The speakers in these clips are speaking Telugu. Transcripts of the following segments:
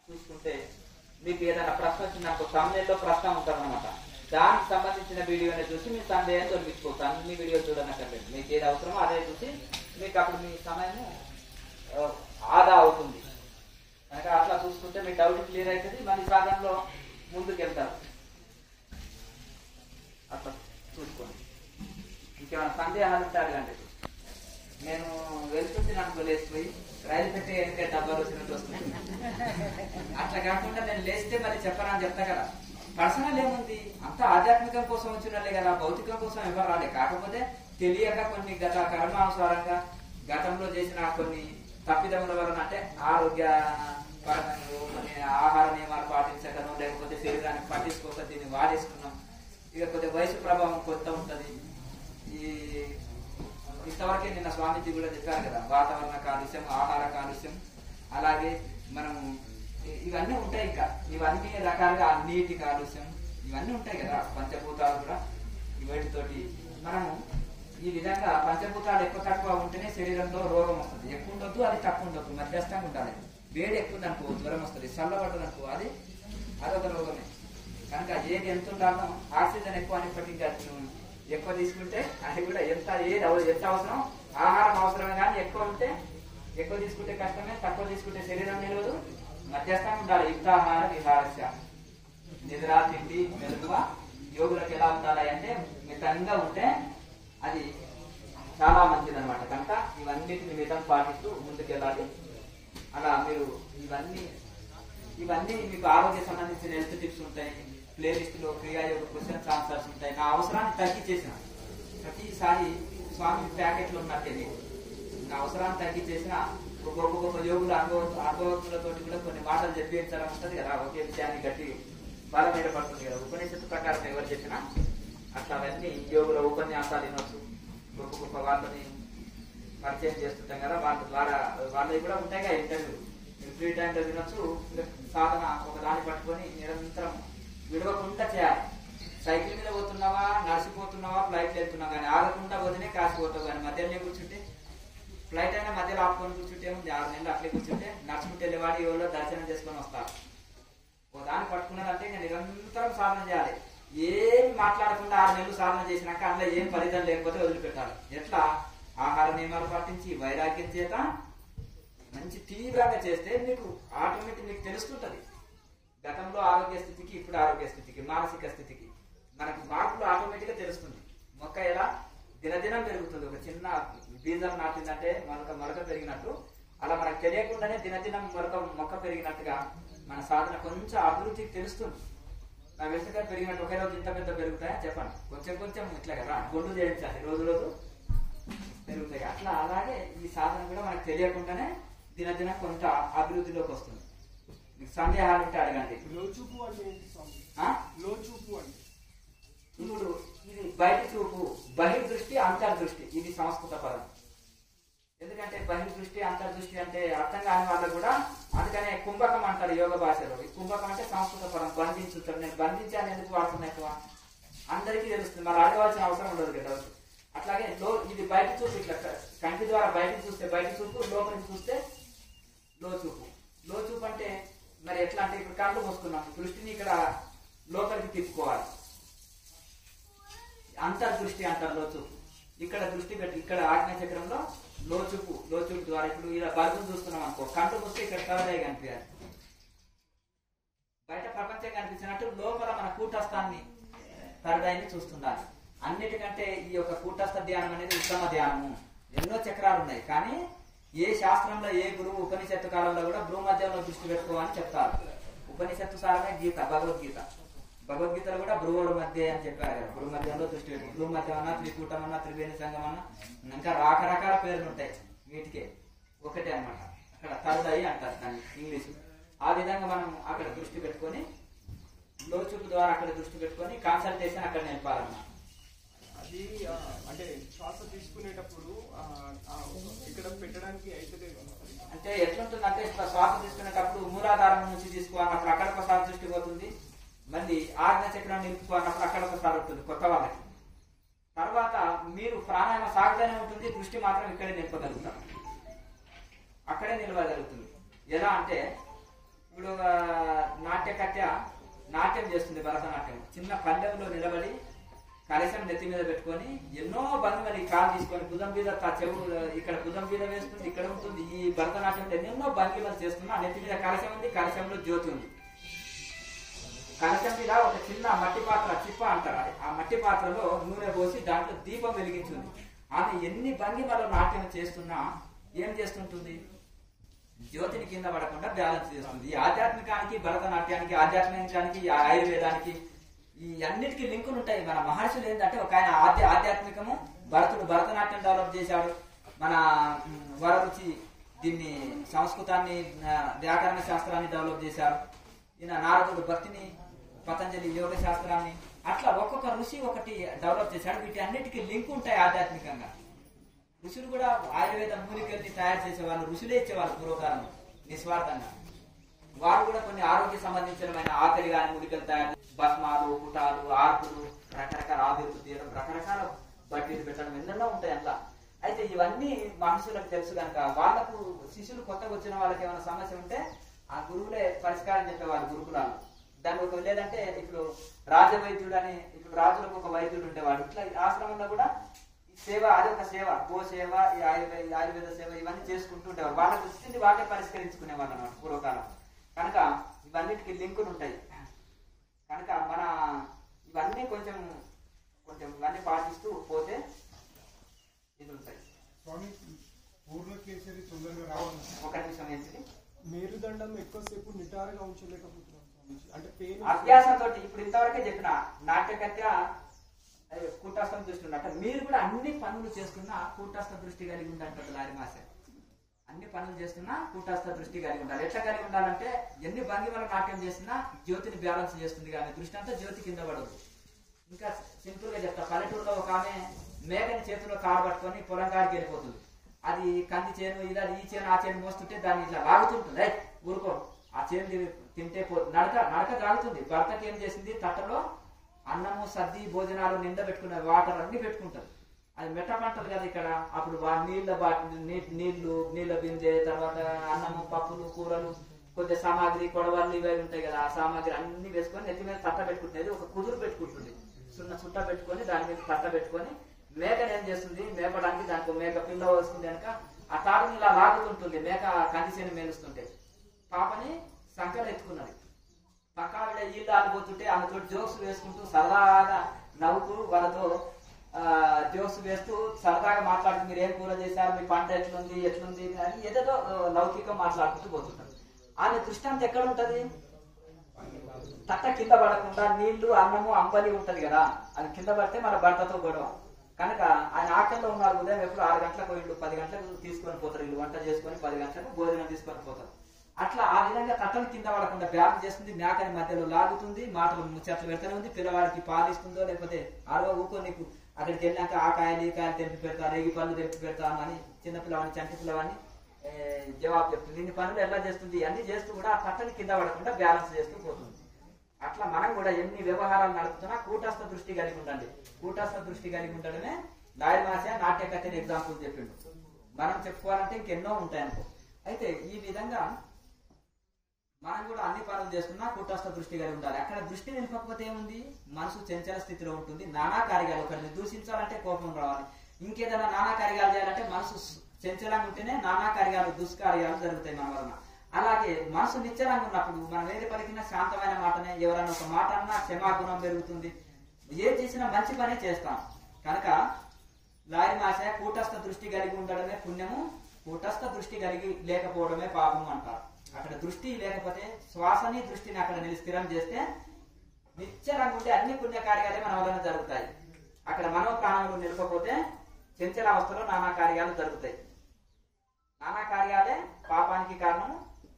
చూసుకుంటే మీకు ఏదైనా ప్రశ్న వచ్చిందనుకో తమిళలో ప్రశ్న ఉంటుందన్నమాట దానికి సంబంధించిన వీడియోని చూసి మీ సందేహం తొలగించుకోవచ్చు అన్ని వీడియోలు చూడనక్కర్లేదు మీకు ఏది అవసరమో అదే చూసి మీకు అప్పుడు మీ సమయం ఆ, ఆదా అవుతుంది కనుక అట్లా చూసుకుంటే మీ డౌట్ క్లియర్ అవుతుంది మళ్ళీ సాధనలో ముందుకు వెళ్తారు అట్లా చూసుకోండి ఇంకేమైనా సందేహాలు ఉంటే అడగండి నేను వెళ్తుంది నాకు లేచిపోయి రైలు పెట్టి వెనక డబ్బాలు వచ్చినట్టు వస్తుంది అట్లా కాకుండా నేను లేస్తే మరి చెప్పనని చెప్తా కదా పర్సనల్ ఏముంది అంత ఆధ్యాత్మికం కోసం వచ్చినట్లే కదా భౌతికం కోసం ఎవరు రాలే కాకపోతే తెలియక కొన్ని గత కర్మానుసారంగా గతంలో చేసిన కొన్ని తప్పిదముల వలన అంటే ఆరోగ్య పరంగా కొన్ని ఆహార నియమాలు పాటించకను లేకపోతే శరీరానికి పట్టించుకోక దీన్ని వాడేసుకున్నాం ఇక కొద్దిగా వయసు ప్రభావం కొంత ఉంటది ఈ ఇంతవరకే నిన్న స్వామీజీ కూడా చెప్పారు కదా వాతావరణ కాలుష్యం ఆహార కాలుష్యం అలాగే మనం ఇ- ఇవన్నీ ఉంటాయి ఇంకా ఇవన్నీ రకాలుగా నీటి కాలుష్యం ఇవన్నీ ఉంటాయి కదా పంచభూతాలు కూడా వీటితోటి మనము ఈ విధంగా పంచభూతాలు ఎక్కువ తక్కువ ఉంటేనే శరీరంలో రోగం వస్తుంది ఎక్కువ ఉండొద్దు అది తక్కువ ఉండొద్దు మధ్యస్థంగా ఉండాలి వేడి ఎక్కువ అనుకో జ్వరం వస్తుంది చల్లబడ్డది అనుకో అది అదొక రోగమే కనుక ఏది ఎంత ఉండాలో ఆక్సిజన్ ఎక్కువ అనేప్పటికీ ఇంకా ఎక్కువ తీసుకుంటే అది కూడా ఎంత ఏది అవ- ఎంత అవసరం ఆహారం అవసరమే కానీ ఎక్కువ ఉంటే ఎక్కువ తీసుకుంటే కష్టమే తక్కువ తీసుకుంటే శరీరం నిలవదు మధ్యస్థంగా ఉండాలి యుక్తాహార విహారస్య నిద్ర తిండి మెరుగువ యోగులకు ఎలా ఉండాలి అంటే మితంగా ఉంటే అది చాలా మంచిది అనమాట కనుక ఇవన్నిటిని మితం పాటిస్తూ ముందుకెళ్ళాలి అలా మీరు ఇవన్నీ ఇవన్నీ మీకు ఆరోగ్య సంబంధించిన హెల్త్ టిప్స్ ఉంటాయి ప్లేలిస్ట్ లో క్రియాయోగ క్వశ్చన్స్ ఆన్సర్స్ ఉంటాయి నా అవసరాన్ని తగ్గించేసిన ప్రతిసారి స్వామి ప్యాకెట్లు ఉన్నట్టే మీకు నా అవసరాన్ని తగ్గించేసిన గొప్ప గొప్ప యోగుల అనుభవ అనుభవకులతో కూడా కొన్ని మాటలు చెప్పించడం ఉంటది కదా ఒకే విషయాన్ని గట్టి బలం ఏర్పడుతుంది కదా ఉపనిషత్తు ప్రకారం ఎవరు చెప్పినా అట్లా అవన్నీ యోగుల ఉపన్యాసాలు వినొచ్చు గొప్ప గొప్ప వాళ్ళని పరిచయం చేస్తుంటాం కదా వాళ్ళ ద్వారా వాళ్ళవి కూడా ఉంటాయి కదా ఇంటర్వ్యూ మీరు ఫ్రీ టైంలో వినొచ్చు ఇంకా సాధన ఒక దాన్ని పట్టుకొని నిరంతరం విడవకుండా చేయాలి సైకిల్ మీద పోతున్నావా నడిచిపోతున్నావా ఫ్లైట్ వెళ్తున్నావా కానీ ఆగకుండా పోతేనే కాసిపోతావు కానీ మధ్యలో కూర్చుంటే ఫ్లైట్ అయినా మధ్యలో ఆపుకొని కూర్చుంటే ఉంది ఆరు నెలలు అట్లే కూర్చుంటే నడుచుకుంటే వెళ్ళేవాడు ఎవరో దర్శనం చేసుకొని వస్తారు ఓ దాన్ని పట్టుకున్నారంటే ఇంకా నిరంతరం సాధన చేయాలి ఏం మాట్లాడకుండా ఆరు నెలలు సాధన చేసినాక అందులో ఏం ఫలితం లేకపోతే వదిలిపెట్టాలి ఎట్లా ఆహార నియమాలు పాటించి వైరాగ్యం చేత మంచి తీవ్రంగా చేస్తే మీకు ఆటోమేటిక్ మీకు తెలుస్తుంటది గతంలో ఆరోగ్య స్థితికి ఇప్పుడు ఆరోగ్య స్థితికి మానసిక స్థితికి మనకు మార్పులు ఆటోమేటిక్ గా తెలుస్తుంది మొక్క ఎలా దినదినం పెరుగుతుంది ఒక చిన్న బీజం నాటిందంటే మొలక మొలక పెరిగినట్టు అలా మనకు తెలియకుండానే దినదినం మొలక మొక్క పెరిగినట్టుగా మన సాధన కొంచెం అభివృద్ధికి తెలుస్తుంది నా వెంటగా పెరిగినట్టు ఒకే రోజు ఇంత పెద్ద పెరుగుతాయా చెప్పండి కొంచెం కొంచెం ఇట్లా కదా గొడ్డు చేయించాలి రోజు రోజు పెరుగుతాయి అట్లా అలాగే ఈ సాధన కూడా మనకు తెలియకుండానే దినదిన కొంత అభివృద్ధిలోకి వస్తుంది మీకు సందేహాలు ఉంటే అడగండి లోచూపు అంటే ఏంటి స్వామి ఆ? లోచూపు అంటే ఇప్పుడు ఇది బయట చూపు బహిర్దృష్టి అంతర్దృష్టి ఇది సంస్కృత పదం ఎందుకంటే బహిర్దృష్టి అంతర్దృష్టి అంటే అర్థం కాని వాళ్ళు కూడా అందుకనే కుంభకం అంటారు యోగ భాషలో ఈ కుంభకం అంటే సంస్కృత పదం బంధించుతారు నేను బంధించాను ఎందుకు వాడుతున్నా ఎక్కువ అందరికీ తెలుస్తుంది మరి అడగవలసిన అవసరం ఉండదు కదా అట్లాగే లో ఇది బయట చూపు ఇట్లా క- కంటి ద్వారా బయటకు చూస్తే బయట చూపు లోపలికి చూస్తే లో చూపు లో చూపు అంటే మరి ఎట్లా అంటే ఇప్పుడు కళ్ళు మూసుకున్నాం దృష్టిని ఇక్కడ లోపలికి తిప్పుకోవాలి అంతర్దృష్టి అంటారు లోచూపు ఇక్కడ దృష్టి పెట్టి ఇక్కడ ఆజ్ఞ చక్రంలో లోచూపు లోచూపు ద్వారా ఇప్పుడు ఇలా బల్బును చూస్తున్నాం అనుకో కంటు మూస్తే ఇక్కడ కలరే కనిపించాలి బయట ప్రపంచం కనిపించినట్టు లోపల మన కూటస్థాన్ని పరదాయిని చూస్తుండాలి అన్నిటికంటే ఈ యొక్క కూటస్థ ధ్యానం అనేది ఉత్తమ ధ్యానము ఎన్నో చక్రాలు ఉన్నాయి కానీ ఏ శాస్త్రంలో ఏ గురువు ఉపనిషత్తు కాలంలో కూడా భ్రూమధ్యంలో దృష్టి పెట్టుకోమని చెప్తారు ఉపనిషత్తు సారమే గీత భగవద్గీత భగవద్గీతలో కూడా భ్రువుల మధ్య అని చెప్పారు కదా భ్రూ మధ్యంలో దృష్టి పెట్టు భ్రూ మధ్యం అన్నా త్రికూటం అన్నా త్రివేణి సంఘం అన్నా ఇంకా రకరకాల పేర్లు ఉంటాయి వీటికే ఒకటే అన్నమాట అక్కడ థర్డ్ ఐ అంటారు దాన్ని ఇంగ్లీష్ ఆ విధంగా మనం అక్కడ దృష్టి పెట్టుకొని లోచూపు ద్వారా అక్కడ దృష్టి పెట్టుకొని కాన్సల్టేషన్ అక్కడ నిలపాలన్నమాట అది ఆ, అంటే శ్వాస తీసుకునేటప్పుడు ఆ, ఆ, ఇక్కడ పెట్టడానికి అయితే అంటే ఎట్లుంటుందంటే ఇట్లా శ్వాస తీసుకునేటప్పుడు మూలాధారం నుంచి తీసుకో అన్నప్పుడు అక్కడ ఒకసారి దృష్టి పోతుంది మళ్ళీ ఆజ్ఞ చక్రం నిలుపుకో అన్నప్పుడు అక్కడ ఒకసారి ఉంటుంది కొత్త వాళ్ళకి తర్వాత మీరు ప్రాణాయామ సాగుతూనే ఉంటుంది దృష్టి మాత్రం ఇక్కడే నిలపగలుగుతారు అక్కడే నిలవగలుగుతుంది ఎలా అంటే ఇప్పుడు ఒక కట్య నాట్యం చేస్తుంది భరతనాట్యం చిన్న పల్లెంలో నిలబడి కలశం నెత్తి మీద పెట్టుకొని ఎన్నో భంగిమలు ఈ కాలు తీసుకొని భుజం మీద తా చెవు ఇక్కడ భుజం మీద వేస్తుంది ఇక్కడ ఉంటుంది ఈ భరతనాట్యంలో ఎన్నెన్నో భంగిమలు చేస్తున్నా ఆ నెత్తి మీద కలశం ఉంది కలశంలో జ్యోతి ఉంది కలశం మీద ఒక చిన్న మట్టి పాత్ర చిప్ప అంటారు అది. ఆ మట్టి పాత్రలో నూనె పోసి దాంట్లో దీపం వెలిగించింది ఆమె ఎన్ని భంగిమలు నాట్యం చేస్తున్నా ఏం చేస్తుంటుంది జ్యోతిని కింద పడకుండా బ్యాలెన్స్ చేస్తుంది ఈ ఆధ్యాత్మికానికి భరతనాట్యానికి ఆధ్యాత్మికానికి ఈ ఆయుర్వేదానికి ఈ అన్నిటికీ లింకులు ఉంటాయి మన మహర్షులు ఏంటంటే ఒక ఆయన ఆధ్య ఆధ్యాత్మికము భరతుడు భరతనాట్యం డెవలప్ చేశాడు మన మ్, వరరుచి దీన్ని సంస్కృతాన్ని ఆ, వ్యాకరణ శాస్త్రాన్ని డెవలప్ చేశారు ఈయన నారదుడు భక్తిని పతంజలి యోగ శాస్త్రాన్ని అట్లా ఒక్కొక్క ఋషి ఒకటి డెవలప్ చేశాడు వీటి అన్నిటికీ లింక్ ఉంటాయి ఆధ్యాత్మికంగా ఋషులు కూడా ఆయుర్వేద మూలికల్ని తయారు చేసేవాళ్ళు ఋషులే ఇచ్చేవాళ్ళు పూర్వకాలం నిస్వార్థంగా వారు కూడా కొన్ని ఆరోగ్య సంబంధించిన ఆకలి కాని మూలికలు తయారు భస్మాలు పుటాలు ఆర్పులు రకరకాల ఆవిర్లు తీయడం రకరకాల బట్టీలు పెట్టడం ఎన్నెన్నో ఉంటాయి అట్లా అయితే ఇవన్నీ మనుషులకు తెలుసు కనుక వాళ్ళకు శిష్యులు కొత్తగా వచ్చిన వాళ్ళకి ఏమైనా సమస్య ఉంటే ఆ గురువులే పరిష్కారం చెప్పేవాళ్ళు గురుకులాలు దానికి ఒక లేదంటే ఇప్పుడు రాజవైద్యుడు అని ఇప్పుడు రాజులకు ఒక వైద్యుడు ఉండేవాడు ఇట్లా ఈ ఆశ్రమంలో కూడా ఈ సేవ అది ఒక సేవ గో సేవ ఈ ఆయుర్వేద ఈ ఆయుర్వేద సేవ ఇవన్నీ చేసుకుంటూ ఉండేవారు వాళ్ళ దృష్టిని వాళ్ళే పరిష్కరించుకునేవాళ్ళు అన్నమాట పూర్వకాలం కనుక ఇవన్నిటికి లింకులు ఉంటాయి కనుక మన ఇవన్నీ కొంచెం కొంచెం ఇవన్నీ పాటిస్తూ పోతే ఇది ఉంటాయి స్వామి పూర్ణ కేసరి తొందరగా రావాలి ఒక నిమిషం ఏంటిది మేరుదండం ఎక్కువసేపు నిటారుగా ఉంచలేకపోతున్నాం స్వామీజీ అంటే పెయిన్ అభ్యాసంతో ఇప్పుడు ఇంతవరకే చెప్పిన నాట్యకత్య అదే కూటస్థం దృష్టి ఉన్నట్టు మీరు కూడా అన్ని పనులు చేస్తున్నా కూటస్థ దృష్టి కలిగి ఉండాలి లారి మాస అన్ని పనులు చేస్తున్నా కూటస్థ దృష్టి కలిగి ఉండాలి ఎట్లా కలిగి ఉండాలంటే ఎన్ని భంగిమల నాట్యం చేసినా జ్యోతిని బ్యాలెన్స్ చేస్తుంది కానీ దృష్టి అంతా జ్యోతి కింద పడదు ఇంకా సింపుల్ గా చెప్తా పల్లెటూరులో ఒక ఆమె మేకని చేతిలో కారు పట్టుకొని పొలం కాడికి వెళ్ళిపోతుంది అది కంది చేను ఇలా ఈ చేను ఆ చేను మోస్తుంటే దాన్ని ఇట్లా లాగుతుంటుంది "ఏయ్, ఊరుకో ఆ చేను తిని- తింటే పో నడక నడక లాగుతుంది భర్తకి ఏం చేసింది తట్టలో అన్నము సద్ది భోజనాలు నిండా పెట్టుకున్న వాటర్ అన్ని పెట్టుకుంటారు అది మెట్ట పంటలు కదా ఇక్కడ అప్పుడు వా- నీళ్ళ బాటి నీ- నీళ్లు నీళ్ళ బిందె తర్వాత అన్నము పప్పులు కూరలు కొద్ది సామాగ్రి కొడవళ్ళు ఇవి ఉంటాయి కదా ఆ సామాగ్రి అన్ని వేసుకొని నెత్తి మీద తట్ట పెట్టుకుంటుంది ఒక కుదురు పెట్టుకుంటుంది సున్న చుట్ట పెట్టుకొని దాని మీద తట్ట పెట్టుకొని మేకను ఏం చేస్తుంది మేపడానికి దానికి ఒక మేక పిల్ల వస్తుంది కనుక ఆ తాడుని ఇలా లాగుతుంటుంది మేక కందిసేని మేలుస్తుంటే పాపని సంకలు ఎత్తుకున్నది పక్క ఆవిడ ఈళ్ళు ఆడిపోతుంటే ఆమెతో జోక్స్ వేసుకుంటూ సరదాగా నవ్వుతూ వాళ్ళతో ఆ, జోక్స్ వేస్తూ సరదాగా మాట్లాడుతూ మీరు ఏం కూర చేశారు మీ పంట ఎట్లుంది ఎట్లుంది అని ఏదేదో ఆ, లౌకికంగా మాట్లాడుకుంటూ పోతుంటారు ఆమె దృష్టాంతం ఎక్కడ ఉంటది తట్ట కింద పడకుండా నీళ్లు అన్నము అంబలి ఉంటది కదా అది కింద పడితే మన భర్తతో గొడవ కనుక ఆయన ఆకలిలో ఉన్నారు ఉదయం ఎప్పుడు ఆరు గంటలకు ఇల్లు పది గంటలకు తీసుకొని పోతారు ఇల్లు వంట చేసుకొని పది గంటలకు భోజనం తీసుకొని పోతారు అట్లా ఆ విధంగా తట్టలు కింద పడకుండా బ్యాగ్ చేస్తుంది మేకని మధ్యలో లాగుతుంది మాటలు ముచ్చట్లు పెడతానే ఉంది పిల్లవాడికి పాలిస్తుందో లేకపోతే అరవ ఊకో నీకు అక్కడికి వెళ్ళాక ఆ కాయలు ఈ కాయలు తెంపి పెడతా రేగి పళ్ళు తెంపి పెడతాను అని చిన్న పిల్లవాడిని చంటి పిల్లవాడిని ఏ, జవాబు చెప్తుంది ఇన్ని పనులు ఎలా చేస్తుంది అన్ని చేస్తూ కూడా ఆ తట్టని కింద పడకుండా బ్యాలెన్స్ చేస్తూ పోతుంది అట్లా మనం కూడా ఎన్ని వ్యవహారాలు నడుపుతున్నా కూటస్థ దృష్టి కలిగి ఉండండి కూటస్థ దృష్టి కలిగి ఉండడమే లాయర్ భాష నాట్యకథని ఎగ్జాంపుల్ చెప్పిండు మనం చెప్పుకోవాలంటే ఇంకెన్నో ఉంటాయి అనుకో అయితే ఈ విధంగా మనం కూడా అన్ని పనులు చేస్తున్నా కూటస్థ దృష్టి కలిగి ఉండాలి అక్కడ దృష్టి నిలపకపోతే ఏముంది మనసు చంచల స్థితిలో ఉంటుంది నానా కార్యాలు ఒకరిని దూషించాలంటే కోపం రావాలి ఇంకేదైనా నానా కార్యాలు చేయాలంటే మనసు చంచలంగా ఉంటేనే నానా కార్యాలు దుష్కార్యాలు జరుగుతాయి మన వలన అలాగే మనసు నిశ్చలంగా ఉన్నప్పుడు మనం ఏది పలికినా శాంతమైన మాటనే ఎవరైనా ఒక మాట అన్నా క్షమాగుణం పెరుగుతుంది ఏది చేసినా మంచి పనే చేస్తాం కనుక లారి మాస కూటస్థ దృష్టి కలిగి ఉండడమే పుణ్యము కూటస్థ దృష్టి కలిగి లేకపోవడమే పాపము అంటారు అక్కడ దృష్టి లేకపోతే శ్వాసని దృష్టిని అక్కడ నిలి స్థిరం చేస్తే నిశ్చలంగా ఉంటే అన్ని పుణ్య కార్యాలే మన వలన జరుగుతాయి అక్కడ మనో ప్రాణములు నిలపకపోతే చంచల అవస్థలో నానా కార్యాలు జరుగుతాయి నానా కార్యాలే పాపానికి కారణము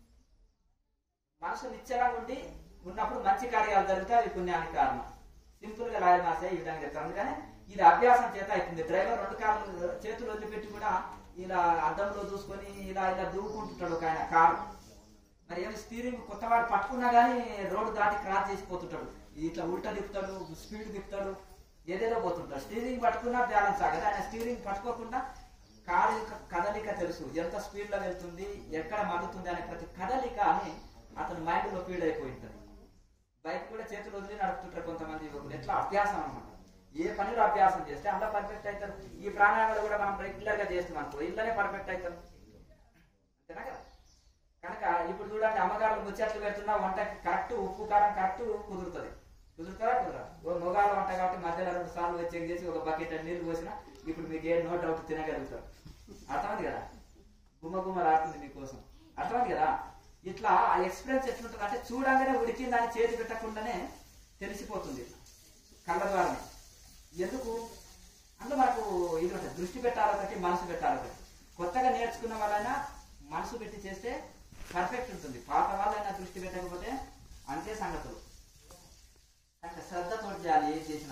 మనసు నిశ్చలంగా ఉండి ఉన్నప్పుడు మంచి కార్యాలు జరిగితే అవి పుణ్యానికి కారణం సింపుల్ గా లాయర్ మాసే ఈ విధంగా చెప్తారు అందుకని ఇది అభ్యాసం చేత అవుతుంది డ్రైవర్ రెండు కాళ్ళు చేతులు వదిలిపెట్టి కూడా ఇలా అద్దంలో చూసుకొని ఇలా ఇలా దూకుంటుంటాడు ఒక ఆయన కారు మరి ఏమి స్టీరింగ్ కొత్తవాడు పట్టుకున్నా గానీ రోడ్డు దాటి క్రాస్ చేసిపోతుంటాడు ఇట్లా ఉల్టా తిప్పుతాడు స్పీడ్ తిప్పుతాడు ఏదేదో పోతుంటాడు స్టీరింగ్ పట్టుకున్నా బ్యాలెన్స్ ఆగదు ఆయన స్టీరింగ్ పట్టుకోకుండా కారు యొక్క కదలిక తెలుసు ఎంత స్పీడ్ లో వెళ్తుంది ఎక్కడ మగ్గుతుంది అనే ప్రతి కదలిక అని అతని మైండ్ లో ఫీడ్ అయిపోయి ఉంటుంది బైక్ కూడా చేతులు వదిలి నడుపుతుంటారు కొంతమంది యువకులు ఎట్లా అభ్యాసం అనమాట ఏ పనిలో అభ్యాసం చేస్తే అందులో పర్ఫెక్ట్ అవుతారు ఈ ప్రాణాయామాలు కూడా మనం రెగ్యులర్ గా చేస్తున్నాం అనుకో ఇళ్ళనే పర్ఫెక్ట్ అవుతాం అంతేనా కదా కనుక ఇప్పుడు చూడండి అమ్మగారు ముచ్చట్లు పెడుతున్నా వంట కరెక్ట్ ఉప్పు కారం కరెక్ట్ కుదురుతుంది కుదురుతారా కుదరా ఓ మొగాల వంట కాబట్టి మధ్యలో రెండు సార్లు వచ్చి చేసి ఒక బకెట్ నీళ్లు పోసినా ఇప్పుడు మీకు ఏ నో డౌట్ తినగలుగుతారు అర్థమైంది కదా గుమ్మ గుమ్మ రాస్తుంది మీకోసం అర్థమైంది కదా ఇట్లా ఆ ఎక్స్పీరియన్స్ ఎట్లుంటుంది అంటే చూడంగానే ఉడికిందని చేతి పెట్టకుండానే తెలిసిపోతుంది కళ్ళ ద్వారానే ఎందుకు అందులో మనకు ఇది ఉంటుంది దృష్టి పెట్టాలి ఒకటి మనసు పెట్టాలి ఒకటి కొత్తగా నేర్చుకున్న వాళ్ళైనా మనసు పెట్టి చేస్తే పర్ఫెక్ట్ ఉంటుంది పాత వాళ్ళైనా దృష్టి పెట్టకపోతే అంతే సంగతులు అంటే శ్రద్ధతో చేయాలి ఏం చేసినా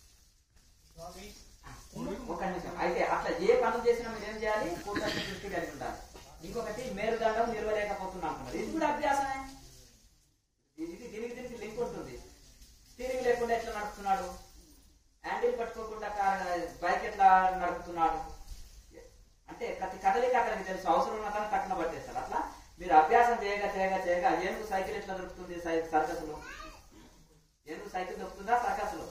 ఒక నిమిషం అయితే అట్లా ఏ పనులు చేసినా మీరు ఏం చేయాలి పూర్తి దృష్టి కలిగి ఉండాలి ఇంకొకటి మేరుదండం నిలవలేకపోతున్నా అంటున్నారు ఇది కూడా అభ్యాసమే ఇది దీనికి దీనికి లింక్ ఉంటుంది స్టీరింగ్ లేకుండా ఎట్లా నడుపుతున్నాడు హ్యాండిల్ పట్టుకోకుండా కార్ బైక్ ఎట్లా నడుపుతున్నాడు అంటే ప్రతి కదలిక అతనికి తెలుసు అవసరం ఉన్న కానీ తక్కువ పట్టేస్తారు అట్లా మీరు అభ్యాసం చేయగా చేయగా చేయగా ఏనుగు సైకిల్ ఎట్లా దొరుకుతుంది సర్కస్లో ఏనుగు సైకిల్ దొరుకుతుందా సర్కస్లో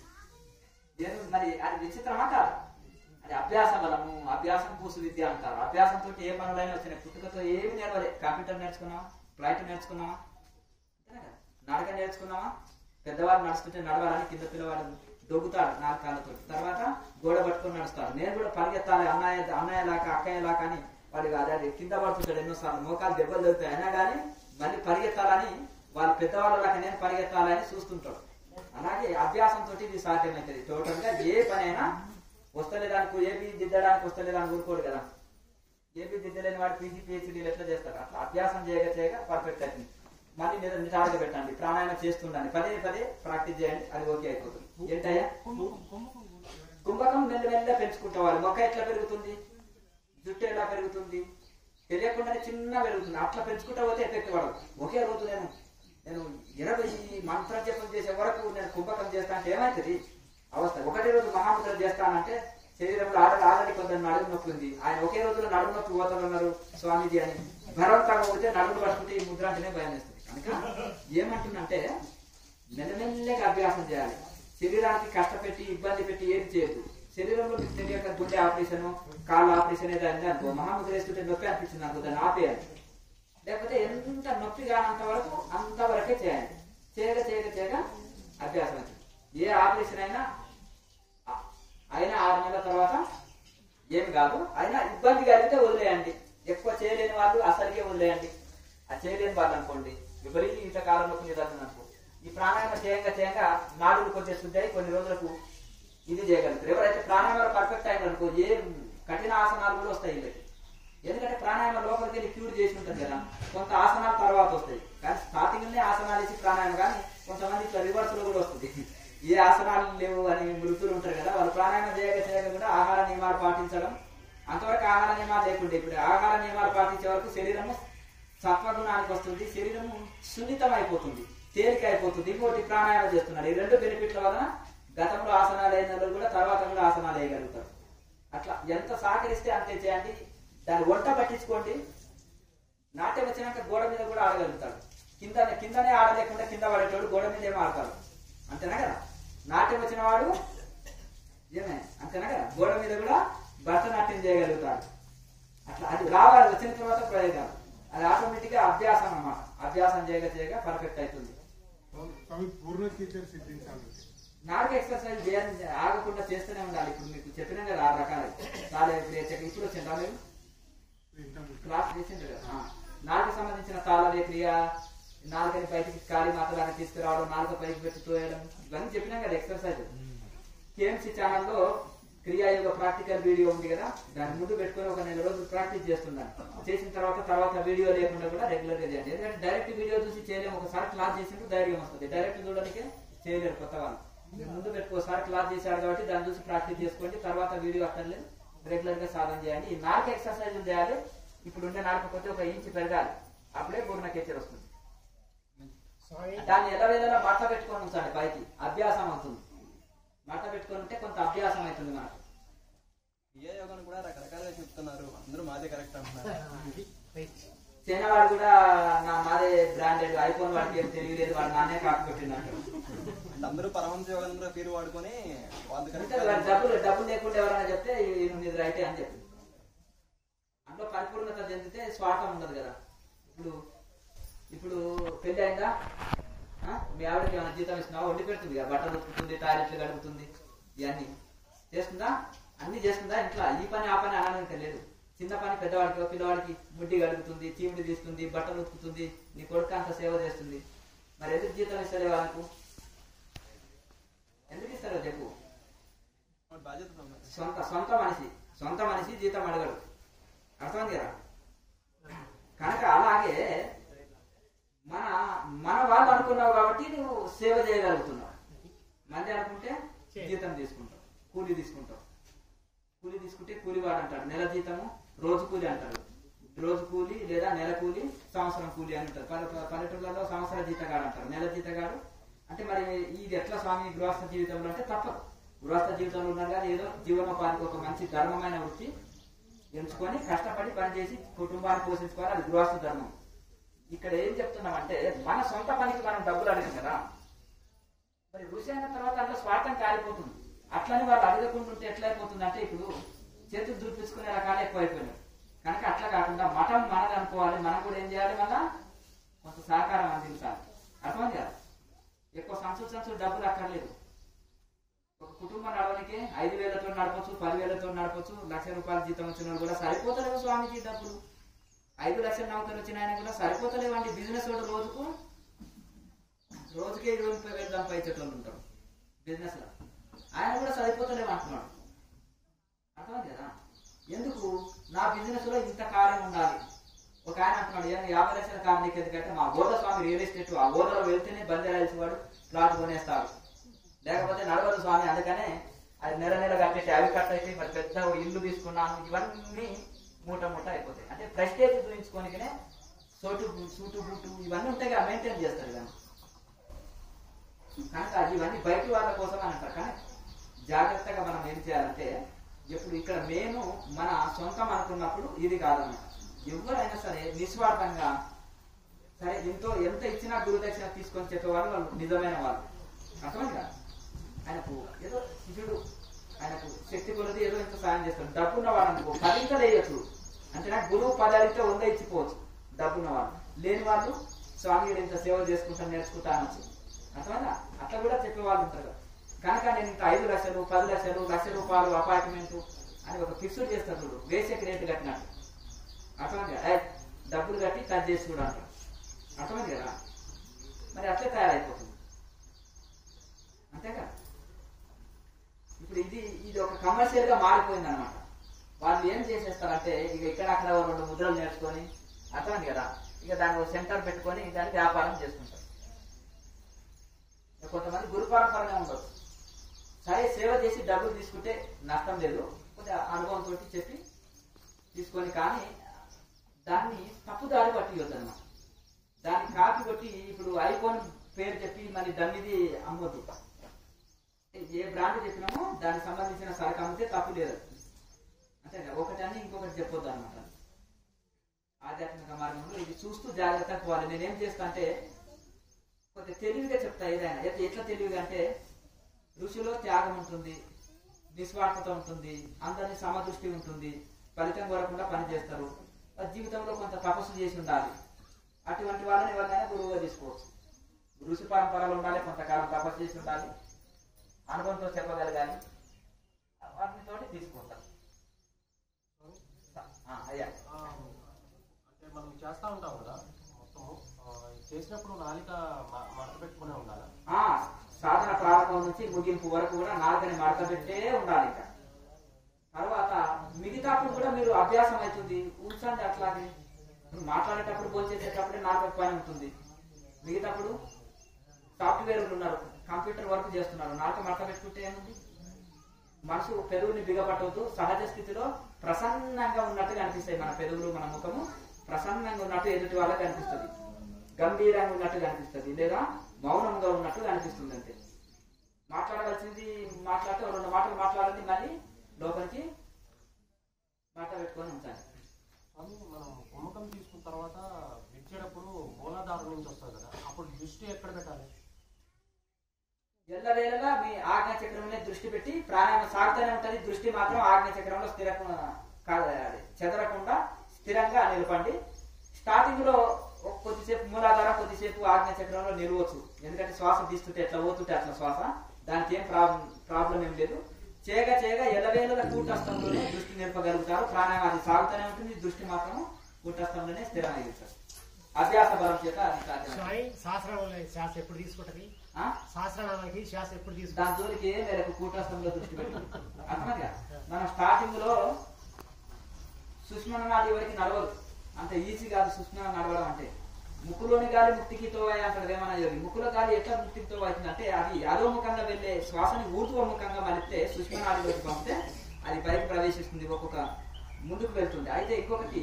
ఏనుగు మరి అది విచిత్రమా కాదు అది అభ్యాస బలము అభ్యాసం పూసు విద్య అంటారు అభ్యాసంతో ఏ పనులైనా వచ్చినాయి పుట్టుకతో ఏమి నేర్వలే కంప్యూటర్ నేర్చుకున్నావా ఫ్లైట్ నేర్చుకున్నావా అంతేనా కదా? నడక నేర్చుకున్నావా పెద్దవాళ్ళు నడుస్తుంటే నడవాలని కింద పిల్లవాడు దొబ్బుతాడు నాలుగు కాళ్ళతో తర్వాత గోడ పట్టుకొని నడుస్తాడు నేను కూడా పరిగెత్తాలి అన్నయ్య అన్నయ్య లాగా అక్కయ్య లాగా అని వాడు అదే అదే కింద పడుతుంటాడు ఎన్నోసార్లు మోకాలు దెబ్బలు తగ్గుతాయి అయినా కానీ మళ్ళీ పరిగెత్తాలని వాళ్ళ పెద్దవాళ్ళ లాగా నేను పరిగెత్తాలని చూస్తుంటాడు అలాగే అభ్యాసంతో ఇది సాధ్యమవుతుంది టోటల్ గా ఏ పనైనా వస్తలేదానికి ఏబి దిద్దడానికి వస్తలేదని ఊరుకోడు కదా ఏబి దిద్దలేని వాడు పీజీ పిహెచ్డీలు ఎట్లా చేస్తారు అట్లా అభ్యాసం చేయగా చేయగా పర్ఫెక్ట్ అవుతుంది మళ్ళీ నిద నిటారుగా పెట్టండి ప్రాణాయామం చేస్తుండండి పదే పదే ప్రాక్టీస్ చేయండి అది ఓకే అయిపోతుంది ఏంటయ్యా కుంభకం మెల్ల మెల్ల పెంచుకుంటావాలి మొక్క ఎట్లా పెరుగుతుంది జుట్టు ఎలా పెరుగుతుంది తెలియకుండానే చిన్న పెరుగుతుంది అట్లా పెంచుకుంటా పోతే ఎఫెక్ట్ పడదు ఒకే రోజు నేను నేను ఇరవై మంత్ర జపం చేసే వరకు నేను కుంభకం చేస్తా అంటే ఏమవుతుంది అవస్థ ఒకటే రోజు మహాముద్ర చేస్తానంటే శరీరంలో ఆల్రెడీ ఆల్రెడీ కొంత నడుము నొప్పి ఉంది ఆయన ఒకే రోజులో నడుము నొప్పి పోతామన్నారు స్వామీజీ అని బలవంతంగా పోతే నడుము పట్టుకుంటే ఈ ముద్ర అంటేనే భయం వేస్తుంది కనుక ఏమంటుందంటే మెల్లమెల్లగా అభ్యాసం చేయాలి శరీరానికి కష్టపెట్టి ఇబ్బంది పెట్టి ఏది చేయదు శరీరంలో మీకు తెలియక గుండె ఆపరేషన్ కాళ్ళ ఆపరేషన్ ఏదో అయింది అనుకో మహాముద్ర వేస్తుంటే నొప్పి అనిపించింది అనుకో దాన్ని ఆపేయాలి లేకపోతే ఎంత నొప్పి కానంత వరకు అంతవరకే చేయాలి చేయగా చేయగా చేయగా అభ్యాసం అవుతుంది ఏ ఆపరేషన్ అయినా ఆ- అయినా ఆరు నెలల తర్వాత ఏమి కాదు అయినా ఇబ్బంది కలిగితే వదిలేయండి ఎక్కువ చేయలేని వాళ్ళు అసలుకే వదిలేయండి ఆ చేయలేని వాళ్ళు అనుకోండి విపరీత కాలంలో నిదర్శనం అనుకో ఈ ప్రాణాయామం చేయంగా చేయంగా నాడులు కొంచెం శుద్ధాయి కొన్ని రోజులకు ఇది చేయగలుగుతారు ఎవరైతే ప్రాణాయామాలు పర్ఫెక్ట్ అయిన అనుకో ఏ కఠిన ఆసనాలు కూడా వస్తాయి వీళ్ళకి ఎందుకంటే ప్రాణాయామం లోపలికి వెళ్ళి క్యూర్ చేసి ఉంటుంది కదా కొంత ఆసనాలు తర్వాత వస్తాయి కానీ స్టార్టింగ్ లోనే ఆసనాలు వేసి ప్రాణాయామం కానీ కొంతమంది ఇట్లా రివర్స్ లో కూడా వస్తుంది ఏ ఆసనాలు లేవు అని మృతులు ఉంటారు కదా వాళ్ళు ప్రాణాయామం చేయక చేయక కూడా ఆహార నియమాలు పాటించడం అంతవరకు ఆహార నియమాలు లేకుండా ఇప్పుడు ఆహార నియమాలు పాటించే వరకు శరీరము సత్వగుణానికి వస్తుంది శరీరము సున్నితం అయిపోతుంది తేలిక అయిపోతుంది ఇంకోటి ప్రాణాయామం చేస్తున్నాడు ఈ రెండు బెనిఫిట్ల వలన గతంలో ఆసనాలు అయిన వాళ్ళు కూడా తర్వాత కూడా ఆసనాలు వేయగలుగుతారు అట్లా ఎంత సహకరిస్తే అంతే చేయండి దాన్ని వంట పట్టించుకోండి నాట్యం వచ్చినాక గోడ మీద కూడా ఆడగలుగుతాడు కింద కిందనే ఆడలేకుండా కింద పడేటోడు గోడ మీద ఏమో ఆడతాడు అంతేనా కదా నాట్యం వచ్చిన వాడు ఏమే అంతేనా కదా గోడ మీద కూడా భరతనాట్యం చేయగలుగుతాడు అట్లా అది రావాలి వచ్చిన తర్వాత ప్రయోగాలు అది ఆటోమేటిక్ గా అభ్యాసం అన్నమాట అభ్యాసం చేయగా చేయగా పర్ఫెక్ట్ అవుతుంది స్వామి పూర్ణకీచర్ సిద్ధించాలి నాలుగు ఎక్సర్సైజ్ చేయాలి ఆగకుండా చేస్తూనే ఉండాలి ఇప్పుడు మీకు చెప్పినా కదా ఆరు రకాలు చాలా ఇప్పుడు చెప్పి- ఇప్పుడు వచ్చిందా మీరు ఇంతకు క్లాస్ చేసిండ్రు కదా ఆ. నాలుగు సంబంధించిన తాళాలే క్రియ నాలుగని బయటికి కాలి మాత్రాన్ని తీసుకురావడం నాలుగు పైకి పెట్టి తోయడం ఇవన్నీ చెప్పినాం కదా ఎక్సర్సైజ్ కేఎంసీ ఛానల్లో క్రియా యొక్క ప్రాక్టికల్ వీడియో ఉంది కదా దాని ముందు పెట్టుకొని ఒక నెల రోజులు ప్రాక్టీస్ చేస్తున్నాను చేసిన తర్వాత తర్వాత వీడియో లేకుండా కూడా రెగ్యులర్ గా చేయండి ఎందుకంటే డైరెక్ట్ వీడియో చూసి చేయలేము ఒకసారి క్లాస్ చేసినప్పుడు ధైర్యం వస్తుంది డైరెక్ట్ చూడడానికి చేయలేరు కొత్త వాళ్ళు మీరు ముందు పెట్టుకో ఒకసారి క్లాస్ చేశారు కాబట్టి దాన్ని చూసి ప్రాక్టీస్ చేసుకోండి తర్వాత వీడియో అక్కర్లేదు రెగ్యులర్ గా సాధన చేయండి ఈ నాలుగు ఎక్సర్సైజ్ చేయాలి ఇప్పుడు ఉండే నాలుగు కొద్ది ఒక ఇంచు పెరగాలి అప్పుడే పూర్ణ కేచర్ వస్తుంది దాన్ని ఎలా వేదలా మట్ట పెట్టుకొని ఉంచండి పైకి అభ్యాసం అవుతుంది మట్ట పెట్టుకొని ఉంటే కొంత అభ్యాసం అవుతుంది మనకు ఏ యోగాను కూడా రకరకాలుగా చెప్తున్నారు అందరూ మాదే కరెక్ట్ అంటున్నారు చైనా కూడా నా మాదే బ్రాండెడ్ ఐఫోన్ వాడికి ఏం తెలియలేదు వాడు నాన్నే కాపీ కొట్టిందంటారు అందరూ పరమంశ యోగేంద్ర పేరు వాడుకొని వాళ్ళు అంటే కనుక వాడి డబ్బులు డబ్బులు లేకుండా ఎవరైనా చెప్తే ఈయన మీద రైటే అని చెప్పి అందులో పరిపూర్ణత చెందితే స్వార్థం ఉండదు కదా ఇప్పుడు ఇప్పుడు పెళ్లి అయిందా ఆ? మీ ఆవిడకి ఏమైనా జీతం ఇస్తున్నావా వండి పెడుతుంది కదా బట్టలు ఉతుకుతుంది టాయిలెట్లు గడుపుతుంది ఇవన్నీ చేస్తుందా అన్ని చేస్తుందా ఇంట్లో ఈ పని ఆ పని అనడానికి లేదు చిన్న పని పెద్దవాడికి పిల్లవాడికి ముడ్డి గడుపుతుంది చీమిడి తీస్తుంది బట్టలు ఉతుకుతుంది నీ కొడుకు అంత సేవ చేస్తుంది మరి ఎందుకు జీతం ఇస్తలే వాళ్ళకు ఎందుకు ఇస్తారో చెప్పు బాధ్యత ఉంది. సొంత సొంత మనిషి సొంత మనిషి జీతం అడగడు అర్థమైంది కదా కనుక అలాగే మన మన వాళ్ళు అనుకున్నావు కాబట్టి నువ్వు సేవ చేయగలుగుతున్నావు మంది అనుకుంటే జీతం తీసుకుంటావు కూలీ తీసుకుంటావు కూలీ తీసుకుంటే కూలి వాడు అంటాడు నెల జీతము రోజు కూలి అంటారు రోజు కూలి లేదా నెల కూలి సంవత్సరం కూలి అని అంటారు పల్లె పల్లెటూళ్ళలో సంవత్సర జీతగాడు అంటారు నెల జీతగాడు అంటే మరి ఇది ఎట్లా స్వామి గృహస్థ జీవితంలో అంటే తప్పదు గృహస్థ జీవితంలో ఉన్నా కానీ ఏదో జీవనోపాధికి ఒక మంచి ధర్మమైన వృత్తి ఎంచుకొని కష్టపడి పనిచేసి కుటుంబాన్ని పోషించుకోవాలి అది గృహస్థ ధర్మం ఇక్కడ ఏం చెప్తున్నామంటే మన సొంత పనికి మనం డబ్బులు అడిగాం కదా మరి ఋషి అయిన తర్వాత అందులో స్వార్థం కాలిపోతుంది అట్లని వాళ్ళు అడగకుండా ఉంటే ఎట్లా అయిపోతుంది అంటే ఇప్పుడు చేతులు చూపించుకునే రకాలు ఎక్కువైపోయినాయి కనుక అట్లా కాకుండా మఠం మనది అనుకోవాలి మనం కూడా ఏం చేయాలి మళ్ళా కొంత సహకారం అందించాలి అర్థమైంది కదా ఎక్కువ సంచులు సంచులు డబ్బులు అక్కర్లేదు ఒక కుటుంబం నడవడానికి ఐదు వేలతో నడపచ్చు పదివేలతో నడపచ్చు లక్ష రూపాయల జీతం వచ్చిన వాళ్ళు కూడా సరిపోతలేవు స్వామిజీ డబ్బులు ఐదు లక్షల నౌకలు వచ్చిన ఆయన కూడా సరిపోతలేవండి బిజినెస్ వాడు రోజుకు రోజుకే ఇరవై ముప్పై వేలు సంపాదించేటోళ్ళు ఉంటారు బిజినెస్ లో ఆయన కూడా సరిపోతలేవు అంటున్నాడు అర్థమైంది కదా ఎందుకు నా బిజినెస్ లో ఇంత కార్యం ఉండాలి ఒక ఆయన అంటున్నాడు "ఏం యాభై లక్షల కారు నీకు ఎందుకంటే మా గోద స్వామి రియల్ ఎస్టేట్ ఆ గోదలో వెళ్తేనే బందరాల్సి వాడు ప్లాట్ కొనేస్తాడు లేకపోతే నడవదు స్వామి అందుకనే అది నెల నెల కట్టేసి అవి కట్ అయితే మరి పెద్ద ఇల్లు తీసుకున్నాను ఇవన్నీ మూట మూట అయిపోతాయి అంటే ప్రెస్టేజ్ చూపించుకోనికనే సోటు సూటు బూటు ఇవన్నీ ఉంటాయి కదా మెయింటైన్ చేస్తారు ఇవన్నీ కనుక ఇవన్నీ బయట వాళ్ళ కోసం అని అంటారు కానీ జాగ్రత్తగా మనం ఏం చేయాలంటే ఇప్పుడు ఇక్కడ మేము మన సొంతం అనుకున్నప్పుడు ఇది కాదన్నమాట ఎవరైనా సరే నిస్వార్థంగా సరే ఎంతో ఎంత ఇచ్చినా గురుదక్షిణ తీసుకొని చెప్పేవాళ్ళు వాళ్ళు నిజమైన వాళ్ళు అర్థమైందా ఆయనకు ఏదో శిష్యుడు ఆయనకు శక్తి కొలది ఏదో ఎంత సాయం చేస్తాడు డబ్బున్న వాడు అనుకో పదింత లేయచ్చు అంటే నాకు గురువు పదాలిస్తే వంద ఇచ్చిపోవచ్చు డబ్బున్న వాళ్ళు లేని వాళ్ళు స్వామి ఇంత సేవ చేసుకుంటా నేర్చుకుంటా అనొచ్చు అర్థమైందా అట్లా కూడా చెప్పేవాళ్ళు ఉంటారు కదా. కనుక నేను ఇంత ఐదు లక్షలు పది లక్షలు లక్ష రూపాయలు అపార్ట్మెంట్ అని ఒక ఫిక్స్డ్ చేస్తారు చూడు బేసిక్ రేట్ కట్టినట్టు అర్థమైంది కదా? ఏయ్, డబ్బులు కట్టి టచ్ చేసి కూడా అంటారు అర్థమైంది కదా మరి అట్లే తయారైపోతుంది అంతేగా ఇప్పుడు ఇది ఇది ఒక కమర్షియల్ గా మారిపోయింది అనమాట వాళ్ళు ఏం చేసేస్తారంటే ఇక ఇక్కడ అక్కడ ఓ రెండు ముద్రలు నేర్చుకొని అర్థమైంది కదా ఇక దాన్ని ఒక సెంటర్ పెట్టుకొని దాన్ని వ్యాపారం చేసుకుంటారు ఇక కొంతమంది గురు పరంపరనే ఉండదు సరే సేవ చేసి డబ్బులు తీసుకుంటే నష్టం లేదు కొద్దిగా అనుభవంతో చెప్పి తీసుకొని కానీ దాన్ని తప్పుదారి పట్టియొద్దు అనమాట దాన్ని కాపీ కొట్టి ఇప్పుడు ఐఫోన్ పేరు చెప్పి మరి దానిది అమ్మొద్దు ఏ బ్రాండ్ చెప్పినామో దానికి సంబంధించిన సరుకు అమ్మితే తప్పు లేదు అంతే కదా ఒకటి అని ఇంకొకటి చెప్పొద్దు అనమాట ఆధ్యాత్మిక మార్గంలో ఇది చూస్తూ జాగ్రత్తగా పోవాలి నేనేం చేస్తా అంటే కొంచెం తెలివిగా చెప్తా ఏదైనా ఎట్లా ఎట్లా తెలివిగా అంటే ఋషిలో త్యాగం ఉంటుంది నిస్వార్థత ఉంటుంది అందరినీ సమదృష్టి ఉంటుంది ఫలితం కోరకుండా పనిచేస్తారు వారి జీవితంలో కొంత తపస్సు చేసి ఉండాలి అటువంటి వాళ్ళని ఎవరినైనా గురువుగా తీసుకోవచ్చు ఋషి పరంపరలో ఉండాలి కొంతకాలం తపస్సు చేసి ఉండాలి అనుభవంతో చెప్పగలగాలి వాటితోటి తీసుకుంటాం ఆ, అయ్యా ఆ, అంటే మనం చేస్తా ఉంటాం కదా మొత్తము ఆ, ఇది చేసినప్పుడు నాలిక మ- మడత పెట్టుకునే ఉండాలా ఆ, సాధన ప్రారంభం నుంచి ముగింపు వరకు కూడా నాలుగని మడత పెట్టే ఉండాలి ఇంకా తర్వాత మిగతాప్పుడు కూడా మీరు అభ్యాసం అవుతుంది ఉంచండి అట్లాగే మీరు మాట్లాడేటప్పుడు భోజనం చేసేటప్పుడే నాలుగు పని ఉంటుంది మిగతాప్పుడు సాఫ్ట్వేర్ ఉన్నారు కంప్యూటర్ వర్క్ చేస్తున్నారు నాలుగు మడత పెట్టుకుంటే ఏముంది మనసు పెదవుని బిగపట్టవద్దు సహజ స్థితిలో ప్రసన్నంగా ఉన్నట్టుగా అనిపిస్తాయి మన పెదవులు మన ముఖము ప్రసన్నంగా ఉన్నట్టు ఎదుటి వాళ్ళకి అనిపిస్తుంది గంభీరంగా ఉన్నట్టుగా అనిపిస్తుంది లేదా మౌనంగా ఉన్నట్టుగా అనిపిస్తుంది అంతే మాట్లాడవలసింది మాట్లాడితే ఓ రెండు మాటలు మాట్లాడండి మళ్ళీ లోపలికి మాట పెట్టుకొని ఉంటాను స్వామి మనం కుమ్మకం తీసుకున్న తర్వాత విడిచేటప్పుడు మూలాధారం నుంచి వస్తుంది కదా అప్పుడు దృష్టి ఎక్కడ పెట్టాలి ఎల్లవేళలా మీ ఆజ్ఞ చక్రం మీద దృష్టి పెట్టి ప్రాణాయామం సాగుతూనే ఉంటది దృష్టి మాత్రం ఆజ్ఞ చక్రంలో స్థిర కాదు అది చెదరకుండా స్థిరంగా నిలపండి స్టార్టింగ్ లో ఒక కొద్దిసేపు మూలాధారం కొద్దిసేపు ఆజ్ఞ చక్రంలో నిలవచ్చు ఎందుకంటే శ్వాస తీస్తుంటే ఎట్లా పోతుంటే అట్లా శ్వాస దానికి ఏం ప్రాబ్లం ప్రాబ్లం ఏం లేదు చేయగా చేయగా ఎల్లవేళల కూటస్థంలోనే దృష్టి నిలపగలుగుతారు ప్రాణాయామం అది సాగుతూనే ఉంటుంది దృష్టి మాత్రం కూటస్థంలోనే స్థిరమైంది సార్ అభ్యాస బలం చేత అది సాధ్యం స్వామి సహస్రనామాలకి శ్వాస ఎప్పుడు తీసుకుంటది ఆ? సహస్రనామాలకి శ్వాస ఎప్పుడు తీసుకుంటది దాని జోలికి ఏ మేరకు కూటస్థంలో దృష్టి పెట్టు అర్థమైందిగా మనం స్టార్టింగ్ లో సుష్మణ నాటి వరకు నడవదు అంత ఈజీ కాదు సుష్మణ నడవడం అంటే ముక్కులోని గాలి ముక్తికితో అంటారు ఏమన్నా యోగి ముక్కులో గాలి ఎట్లా ముక్తికితో అవుతుందంటే అది అధోముఖంగా వెళ్ళే శ్వాసని ఊర్ధ్వముఖంగా మలిపితే సుష్మ నాడిలోకి పంపితే అది పైకి ప్రవేశిస్తుంది ఒక్కొక్క ముందుకు వెళ్తుంది అయితే ఇంకొకటి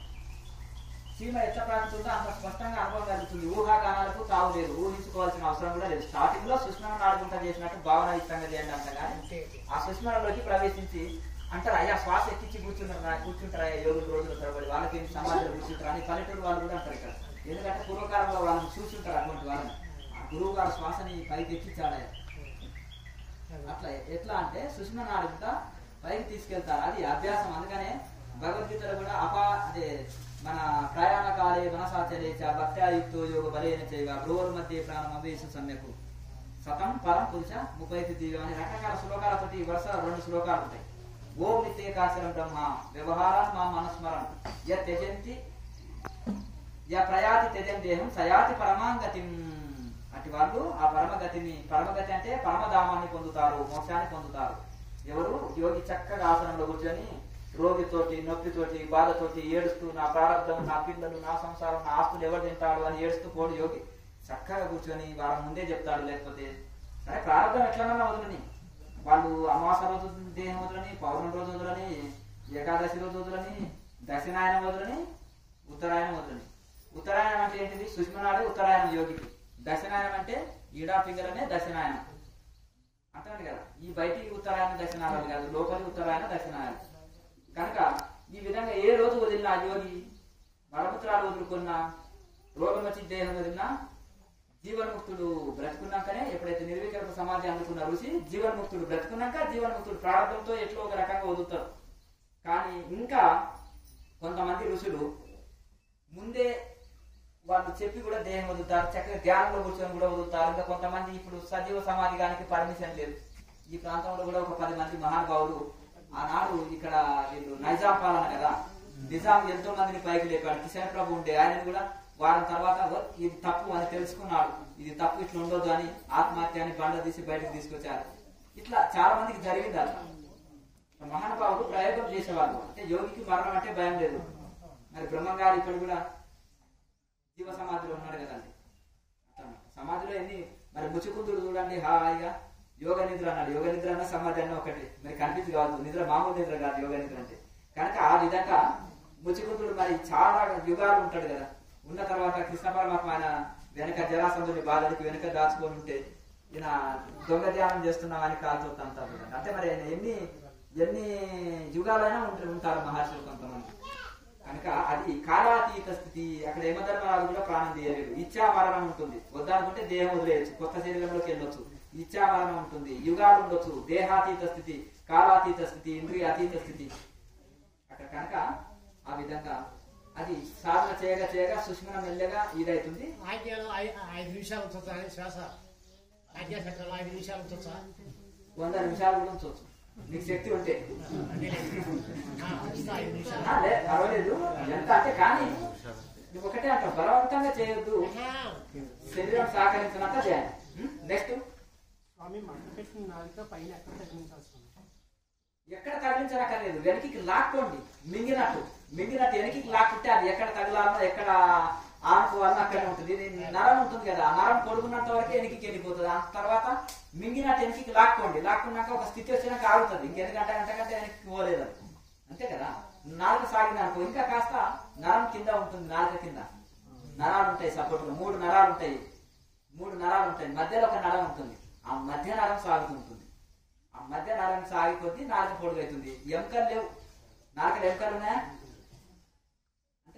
చీమ ఎట్లా ప్రాంతుందో అంత స్పష్టంగా అనుభవం కలుగుతుంది ఊహాగానాలకు తావు లేదు ఊహించుకోవాల్సిన అవసరం కూడా లేదు స్టార్టింగ్ లో సుష్మణ నాడుకుంటా చేసినట్టు భావన ఇష్టంగా చేయండి అంట కానీ ఆ సుష్మణలోకి ప్రవేశించి అంటారు అయ్యా శ్వాస ఎక్కించి కూర్చున్నారా కూర్చుంటారా యోగులు రోజులు తరబడి వాళ్ళకి ఏం సమాజంలో కూర్చుంటారా అని పల్లెటూరు వాళ్ళు కూడా అంటారు ఇక్కడ ఎందుకంటే పూర్వకాలంలో వాళ్ళని చూస్తుంటారు అటువంటి వాళ్ళని ఆ గురువు గారు శ్వాసని పైకి ఎక్కించాడు అట్లా ఎట్లా అంటే సుష్మ నాడుగుట పైకి తీసుకెళ్తారు అది అభ్యాసం అందుకనే భగవద్గీతలో కూడా అపా అదే మన ప్రయాణ కాలే మనసాచరేచ భక్త్యాయుక్తో యోగ బలేన చేయగా బ్రోవర్ మధ్య ప్రాణం అవేశు సమ్యకు సతం పరం పురుష ముప్పై దివ్యం అని రకరకాల శ్లోకాలతోటి వరుస రెండు శ్లోకాలు ఉంటాయి ఓం నిత్యేకాశరం బ్రహ్మ వ్యవహారం మా మనస్మరణ య త్యజంతి య ప్రయాతి త్యజం దేహం సయాతి పరమాంగతి అటు వాళ్ళు ఆ పరమగతిని పరమగతి అంటే పరమధామాన్ని పొందుతారు మోక్షాన్ని పొందుతారు ఎవరు యోగి చక్కగా ఆసనంలో కూర్చొని రోగితోటి నొప్పితోటి బాధతోటి ఏడుస్తూ నా ప్రారంభం నా పిల్లలు నా సంసారం నా ఆస్తులు ఎవరు తింటాడు అని ఏడుస్తూ పోడు యోగి చక్కగా కూర్చొని వారం ముందే చెప్తాడు లేకపోతే సరే ప్రారంభం ఎట్లన్నా వదలని వాళ్ళు అమావాస రోజు దేహం వదలని పౌర్ణమి రోజు వదలని ఏకాదశి రోజు వదలని దశనాయనం వదలని ఉత్తరాయణం వదలని ఉత్తరాయణం అంటే ఏంటిది సుష్మనాడే ఉత్తరాయణం యోగికి దశనాయనం అంటే ఈడా ఫింగర్ అనే దశనాయనం అంటాడు కదా ఈ బయటికి ఉత్తరాయణ దశనాయాలు కాదు లోపలి ఉత్తరాయణ దశనాయాలు కనుక ఈ విధంగా ఏ రోజు వదిలినా యోగి మలమూత్రాలు వదులుకున్నా రోగం వచ్చి దేహం వదిలినా జీవన్ముక్తుడు బ్రతుకున్నాకనే ఎప్పుడైతే నిర్వికల్ప సమాధి అందుకున్న ఋషి జీవన్ముక్తుడు బ్రతుకున్నాక జీవన్ముక్తుడు ప్రారంభంతో ఎట్లా ఒక రకంగా వదులుతారు కానీ ఇంకా కొంతమంది ఋషులు ముందే వాళ్ళు చెప్పి కూడా దేహం వదులుతారు చక్కగా ధ్యానంలో కూర్చొని కూడా వదులుతారు ఇంకా కొంతమంది ఇప్పుడు సజీవ సమాధిగానికి పర్మిషన్ లేదు ఈ ప్రాంతంలో కూడా ఒక పది మంది మహానుభావులు ఆనాడు ఇక్కడ వీళ్ళు నైజాం పాలన కదా నిజాం ఎంతో మందిని పైకి లేపాడు కిషన్ ప్రభు ఉండే ఆయన కూడా వారం తర్వాత "ఓ, ఇది తప్పు అని తెలుసుకున్నాడు ఇది తప్పు ఇట్లా ఉండొద్దు అని ఆత్మహత్య అని బండ తీసి బయటకు తీసుకొచ్చారు ఇట్లా చాలా మందికి జరిగింది అట్లా మహానుభావులు ప్రయోగం చేసేవాళ్ళు అంటే యోగికి మరణం అంటే భయం లేదు మరి బ్రహ్మంగారు ఇక్కడ కూడా జీవ సమాధిలో ఉన్నాడు కదండి అట్లా సమాధిలో ఎన్ని మరి ముచ్చుకుందుడు చూడండి హాయిగా యోగ నిద్ర అన్నాడు యోగ నిద్ర అన్న సమాధి అన్న ఒకటి మరి కనిపించి కాదు నిద్ర మామూలు నిద్ర కాదు యోగ నిద్ర అంటే కనుక ఆ విధంగా ముచ్చుకుందుడు మరి చాలా యుగాలు ఉంటాడు కదా ఉన్న తర్వాత కృష్ణ పరమాత్మ ఆయన వెనక జరాసంధుని బాధలకు వెనక దాచుకొని ఉంటే ఈయన దొంగ ధ్యానం చేస్తున్నామని కాలుతో అంటారు కదా. అంటే మరి ఆయన ఎన్ని ఎన్ని యుగాలైనా ఉంట- ఉంటారు మహర్షులు కొంతమంది కనుక అది కాలాతీత స్థితి అక్కడ యమధర్మరాజు కూడా ప్రాణం తీయలేడు ఇచ్చా మరణం ఉంటుంది వద్దనుకుంటే దేహం వదిలేయచ్చు కొత్త శరీరంలోకి వెళ్ళొచ్చు ఇచ్చా మరణం ఉంటుంది యుగాలు ఉండొచ్చు దేహాతీత స్థితి కాలాతీత స్థితి ఇంద్రియ అతీత స్థితి అక్కడ కనుక ఆ విధంగా అది సాధన చేయగా చేయగా సుష్మన మెల్లగా ఇదైతుంది ఆజ్ఞలో ఐ- ఐదు నిమిషాలు ఉంచొచ్చా అని శ్వాస ఆజ్ఞా చక్రంలో ఐదు నిమిషాలు ఉంచొచ్చా వంద నిమిషాలు కూడా ఉంచవచ్చు నీకు శక్తి ఉంటే అదే ఆ, ఉంచుతా ఐదు నిమిషాలు ఆ, లే, పర్వాలేదు ఎంత అంటే కానీ నువ్వు ఒకటే అంటావు బలవంతంగా చేయొద్దు ఆహా. శరీరం సహకరించినంత చేయాలి నెక్స్ట్ స్వామి మంట పెట్టిన నాలుక పైన ఎక్కడ తగ్గించాల్సి ఎక్కడ తగిలించనక్కర్లేదు వెనక్కి లాక్కోండి మింగినట్టు మింగినట్టు వెనక్కి లాక్కుంటే అది ఎక్కడ తగలాలో ఎక్కడ ఆనుకోవాలో అక్కడే ఉంటుంది ఇది నరం ఉంటుంది కదా ఆ నరం పొడుగున్నంత వరకే వెనక్కి వెళ్ళిపోతుంది ఆ తర్వాత మింగినట్టు వెనక్కి లాక్కోండి లాక్కున్నాక ఒక స్థితి వచ్చినాక ఆగుతుంది ఇంకెందుకంటే అంతకంటే వెనక్కి పోలేదు అది అంతే కదా నాలుగు సాగింది అనుకో ఇంకా కాస్త నరం కింద ఉంటుంది నాలుక కింద నరాలు ఉంటాయి సపోర్ట్ మూడు నరాలు ఉంటాయి మూడు నరాలు ఉంటాయి మధ్యలో ఒక నరం ఉంటుంది ఆ మధ్య నరం సాగుతుంటుంది ఆ మధ్య నరం సాగి కొద్దీ నాలుక పొడుగు అవుతుంది ఎముకలు లేవు నాలుకలు ఎముకలు ఉన్నాయా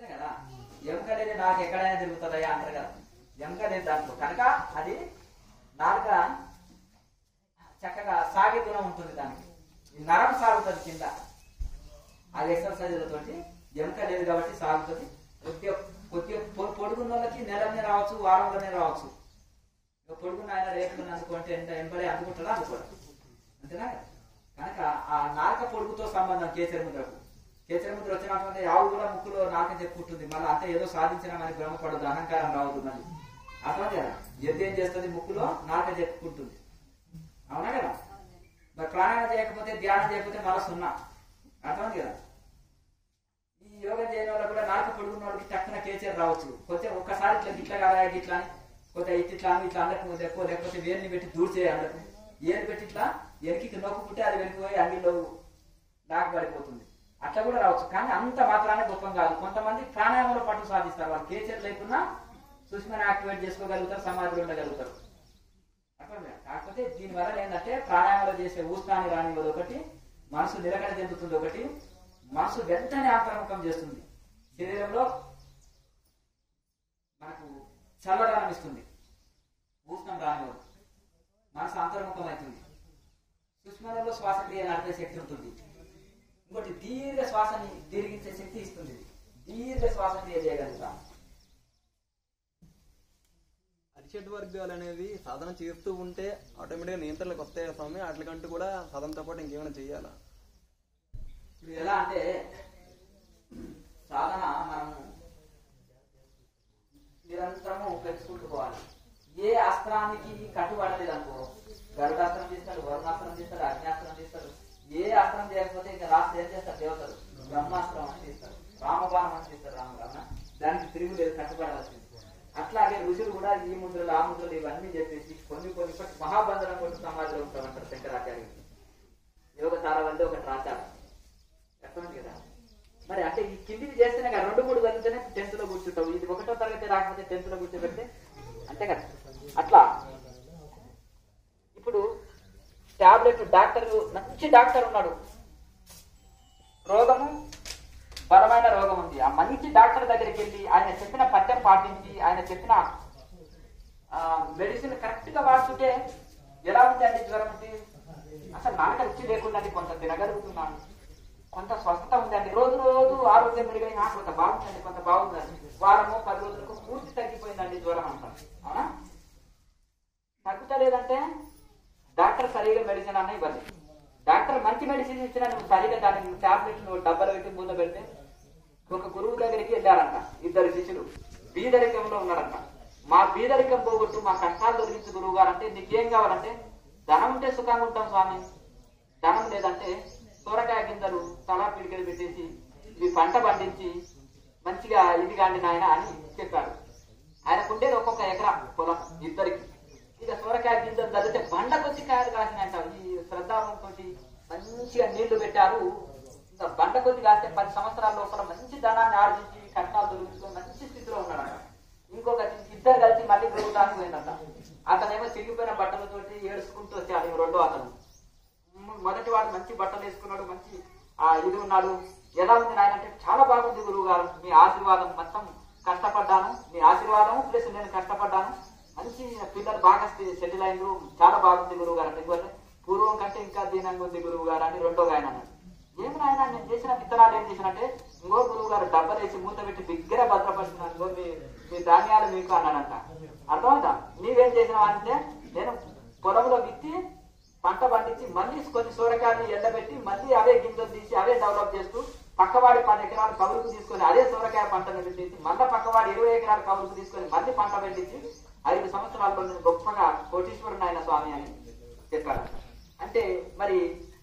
అంతే కదా ఎముక అనేది నాకు ఎక్కడైనా తిరుగుతుందయ్యా అంటారు కదా ఎముక అనేది దాంట్లో కనుక అది నాలుక చక్కగా సాగే గుణం ఉంటుంది దానికి ఈ నరం సాగుతుంది కింద ఆ ఎక్సర్సైజ్లతోటి ఎముక లేదు కాబట్టి సాగుతుంది కొద్దిగా కొద్దిగా పొ- పొడుగున్న వాళ్ళకి నెలనే రావచ్చు వారంలోనే రావచ్చు ఇక పొడుగున్న ఆయన రేపులను అందుకుంటే ఎంత ఎంబడే అందుకుంటాడా అందుకోడు అంతేనా కనుక ఆ నాలుక పొడుగుతో సంబంధం కేసరి ముద్రకు కేసరి ముద్ర వచ్చినటువంటి ఆవు కూడా ముక్కులో నాలుక చెప్పుకుంటుంది మళ్ళీ అంతే ఏదో సాధించినామని భ్రమపడదు అహంకారం రావద్దు మళ్ళీ అర్థం కదా ఎద్దు ఏం చేస్తుంది ముక్కులో నాలుక చెప్పుకుంటుంది అవునా కదా మరి ప్రాణాయామం చేయకపోతే ధ్యానం చేయకపోతే మళ్ళీ సున్నా అర్థమైంది కదా ఈ యోగా చేయని వాళ్ళు కూడా నాలుక పొడుగున్న వాళ్ళకి టక్కున కేచర్ రావచ్చు కొంచెం ఒక్కసారి ఇట్లా గిట్ల కదా గిట్లా అని కొంచెం ఇట్లా ఇట్లా అని ఇట్లా అందరికి ఎక్కువ లేకపోతే వేరుని పెట్టి దూర్ చేయాలి అందరికి ఏరు పెట్టి ఇట్లా ఎనికి నొక్కుంటే అది వెళ్ళిపోయి అంగిలో నాకు పడిపోతుంది అట్లా కూడా రావచ్చు కానీ అంత మాత్రానే గొప్పం కాదు కొంతమంది ప్రాణాయామంలో పట్టు సాధిస్తారు వాళ్ళు కేచర్ లేకున్నా సుష్మని యాక్టివేట్ చేసుకోగలుగుతారు సమాధిలో ఉండగలుగుతారు అర్థమైందా? కాకపోతే దీని వల్ల ఏంటంటే ప్రాణాయామాలు చేసే ఊస్తాన్ని రానివ్వదు ఒకటి మనసు నిలకడ చెందుతుంది ఒకటి మనసు వెంటనే అంతర్ముఖం చేస్తుంది శరీరంలో మనకు చల్లదనం ఇస్తుంది ఊష్ణం రానివ్వదు మనసు అంతర్ముఖం అవుతుంది సుష్మలలో శ్వాసక్రియ నడిపే శక్తి ఉంటుంది ఇంకోటి దీర్ఘ శ్వాసని దీర్ఘించే శక్తి ఇస్తుంది దీర్ఘ శ్వాసక్రియ చేయగలుగుతాం అరిషడ్ వర్గాలు అనేవి సాధన చేస్తూ ఉంటే ఆటోమేటిక్గా నియంత్రణలకు వస్తాయి స్వామి వాటికంటూ కూడా సాధనతో పాటు ఇంకేమైనా చేయాలా ఇప్పుడు ఎలా అంటే సాధన మనం నిరంతరము పెంచుకుంటూ పోవాలి ఏ అస్త్రానికి కట్టుబడలేదు అనుకో గరుడాస్త్రం తీస్తాడు వరుణాస్త్రం తీస్తాడు అగ్నియాస్త్రం తీస్తాడు ఏ అస్త్రం చేయకపోతే ఇంకా రాష్ట్రం ఏం చేస్తారు దేవతలు బ్రహ్మాస్త్రం అని తీస్తారు రామబాణం అని తీస్తారు రామబాణ దానికి తిరుగులేదు కట్టుబడాల్సింది అట్లాగే ఋషులు కూడా ఈ ముద్రలు ఆ ముద్రలు ఇవన్నీ చెప్పేసి కొన్ని కొన్ని ఇప్పటి మహాబంధనం కొట్టు సమాజంలో ఉంటామంటారు శంకరాచార్యులు యోగ తారవంది ఒకటి రాశారు అర్థమైంది కదా మరి అంటే ఈ కిందిది చేస్తేనే కదా రెండు మూడు కలిగితేనే టెన్త్ లో కూర్చుంటావు ఇది ఒకటో తరగతి రాకపోతే టెన్త్ లో కూర్చోబెడితే అంతే కదా అట్లా ఇప్పుడు టాబ్లెట్ డాక్టర్ మంచి డాక్టర్ ఉన్నాడు రోగము బలమైన రోగం ఉంది ఆ మంచి డాక్టర్ దగ్గరికి వెళ్ళి ఆయన చెప్పిన పథ్యం పాటించి ఆయన చెప్పిన మెడిసిన్ కరెక్ట్ గా వాడుతుంటే ఎలా ఉంది అండి జ్వరం ఉంది అసలు నాలుక రుచి లేకుండా కొంత తినగలుగుతున్నాను కొంత స్వస్థత ఉందండి రోజు రోజు ఆరోగ్యం మెరుగై "ఆ, కొంత బాగుందండి కొంత బాగుందండి వారము పది రోజులకు పూర్తి తగ్గిపోయిందండి జ్వరం అంటారు అవునా తగ్గుతలేదంటే డాక్టర్ సరిగా మెడిసిన్ అన్న ఇవ్వాలి డాక్టర్ మంచి మెడిసిన్ ఇచ్చినా నువ్వు సరిగా దాన్ని టాబ్లెట్ నువ్వు డబ్బలు పెట్టి ముందు పెడితే ఒక గురువు దగ్గరికి వెళ్ళారంట ఇద్దరు శిష్యులు బీదరికంలో ఉన్నారంట మా బీదరికం పోగొట్టు మా కష్టాలు తొలగించు గురువు గారు అంటే నీకేం కావాలంటే ధనం ఉంటే సుఖంగా ఉంటాం స్వామి ధనం లేదంటే సొరకాయ గింజలు తలా పిడికలు పెట్టేసి ఇవి పంట పండించి మంచిగా ఇది కాండి నాయన అని చెప్పాడు ఆయనకుండేది ఒక్కొక్క ఎకరా పొలం ఇద్దరికి ఇక సొరకాయ గింజలు చదివితే బండకొచ్చి కాయలు కాసినాయంట ఈ శ్రద్ధావంతో మంచిగా నీళ్లు పెట్టారు ఇంకా బండ కొద్ది కాస్తే పది సంవత్సరాల లోపల మంచి ధనాన్ని ఆర్జించి కట్నాలు దొరుకుతూ మంచి స్థితిలో ఉన్నాడంట ఇంకొక ఇద్దరు కలిసి మళ్ళీ పెరుగుతానికి పోయిందంట అతనేమో చిరిగిపోయిన బట్టలతోటి ఏడుచుకుంటూ వచ్చాడు ఈ రెండో అతను మ్, మొదటి వాడు మంచి బట్టలు వేసుకున్నాడు మంచి ఆ ఇది ఉన్నాడు ఎలా ఉంది నాయన అంటే చాలా బాగుంది గురువు గారు మీ ఆశీర్వాదం మొత్తం కష్టపడ్డాను మీ ఆశీర్వాదం ప్లస్ నేను కష్టపడ్డాను మంచి పిల్లలు బాగా సెటిల్ అయిండు చాలా బాగుంది గురువు గారు అంటే ఇంకోటి పూర్వం కంటే ఇంకా దీనంగా ఉంది గురువు గారు అని రెండో ఆయన అన్నాడు ఏం నాయన నేను చేసిన విత్తనాలు ఏం చేసినట్టే ఇంకో గురువు గారు డబ్బలు వేసి మూత పెట్టి దగ్గర భద్రపరుస్తున్నాను ఇంకో మీ మీ ధాన్యాలు మీకు అన్నాడంట అర్థమవుతా నీవేం చేసినావు అంటే నేను పొలంలో విత్తి పంట పండించి మళ్ళీ కొన్ని సూరకాయలు ఎండబెట్టి మళ్ళీ అవే గింజలు తీసి అవే డెవలప్ చేస్తూ పక్కవాడి పది ఎకరాలు కవులుకు తీసుకొని అదే సూరకాయ పంటను పెట్టేసి మళ్ళీ పక్కవాడి ఇరవై ఎకరాలు కవులుకు తీసుకొని మళ్ళీ పంట పండించి ఐదు సంవత్సరాల్లో నేను గొప్పగా కోటీశ్వరుడు ఆయన స్వామి అని చెప్పారు అంటే మరి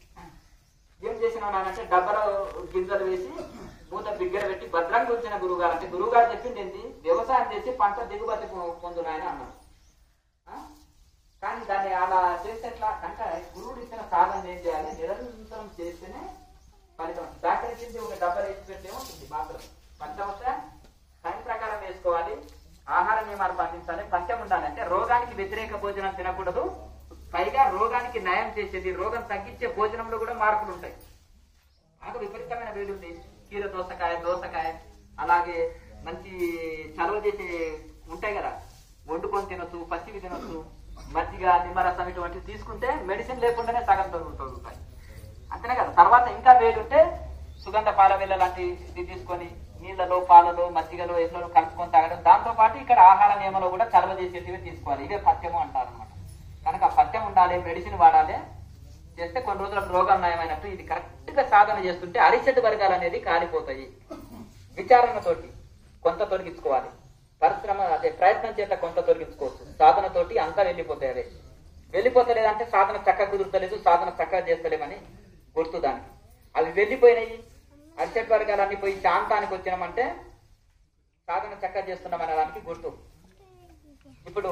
ఏం చేసిన అంటే డబ్బలో గింజలు వేసి మూత బిగ్గర పెట్టి భద్రంగా ఉంచిన గురువు గారు అంటే గురువు గారు చెప్పింది ఏంటి వ్యవసాయం చేసి పంట దిగుబడి పొ- పొందునాయని అన్నారు ఆ? కానీ దాన్ని అలా చేస్తే ఎట్లా అంటే గురువుడు ఇచ్చిన సాధన ఏం చేయాలి నిరంతరం చేస్తేనే ఫలితం డాక్టర్ కింద ఒక డబ్బా వేసి పెట్టే ఉంటుంది మాత్రం పంచవస్త్ర టైం ప్రకారం వేసుకోవాలి ఆహార నియమాలు పాటించాలి పంచం ఉండాలి అంటే రోగానికి వ్యతిరేక భోజనం తినకూడదు పైగా రోగానికి నయం చేసేది రోగం తగ్గించే భోజనంలో కూడా మార్పులు ఉంటాయి బాగా విపరీతమైన వేడి ఉంది కీర దోసకాయ దోసకాయ అలాగే మంచి చలవ చేసే ఉంటాయి కదా వండుకొని తినొచ్చు పచ్చివి తినొచ్చు మజ్జిగ నిమ్మరసం ఇటువంటివి తీసుకుంటే మెడిసిన్ లేకుండానే సగం తగ్గుతాయి అంతేనే కదా తర్వాత ఇంకా వేడి ఉంటే సుగంధ పాల వెళ్ళ లాంటిది తీసుకొని నీళ్ళలో పాలలో మజ్జిగలో ఎన్నో కలుపుకొని తాగడం దాంతో పాటు ఇక్కడ ఆహార నియమంలో కూడా చలవ చేసేటివి తీసుకోవాలి ఇదే పథ్యము అంటారు అనమాట కనుక ఆ పథ్యం ఉండాలి మెడిసిన్ వాడాలి చేస్తే కొన్ని రోజులకు రోగం నయమైనట్టు ఇది కరెక్ట్ గా సాధన చేస్తుంటే అరిచెట్టు వర్గాలు అనేది కాలిపోతాయి విచారణతోటి కొంత తొలగించుకోవాలి పరిశ్రమ అదే ప్రయత్నం చేత కొంత తొలగించుకోవచ్చు సాధనతోటి అంతా వెళ్ళిపోతాయి అదే వెళ్ళిపోతలేదంటే సాధన చక్కగా కుదురుతలేదు సాధన చక్కగా చేస్తలేమని గుర్తు దానికి అవి వెళ్ళిపోయినాయి అరిచెట్టు వర్గాలన్నీ పోయి శాంతానికి వచ్చినామంటే సాధన చక్కగా చేస్తున్నాం అనే దానికి గుర్తు ఇప్పుడు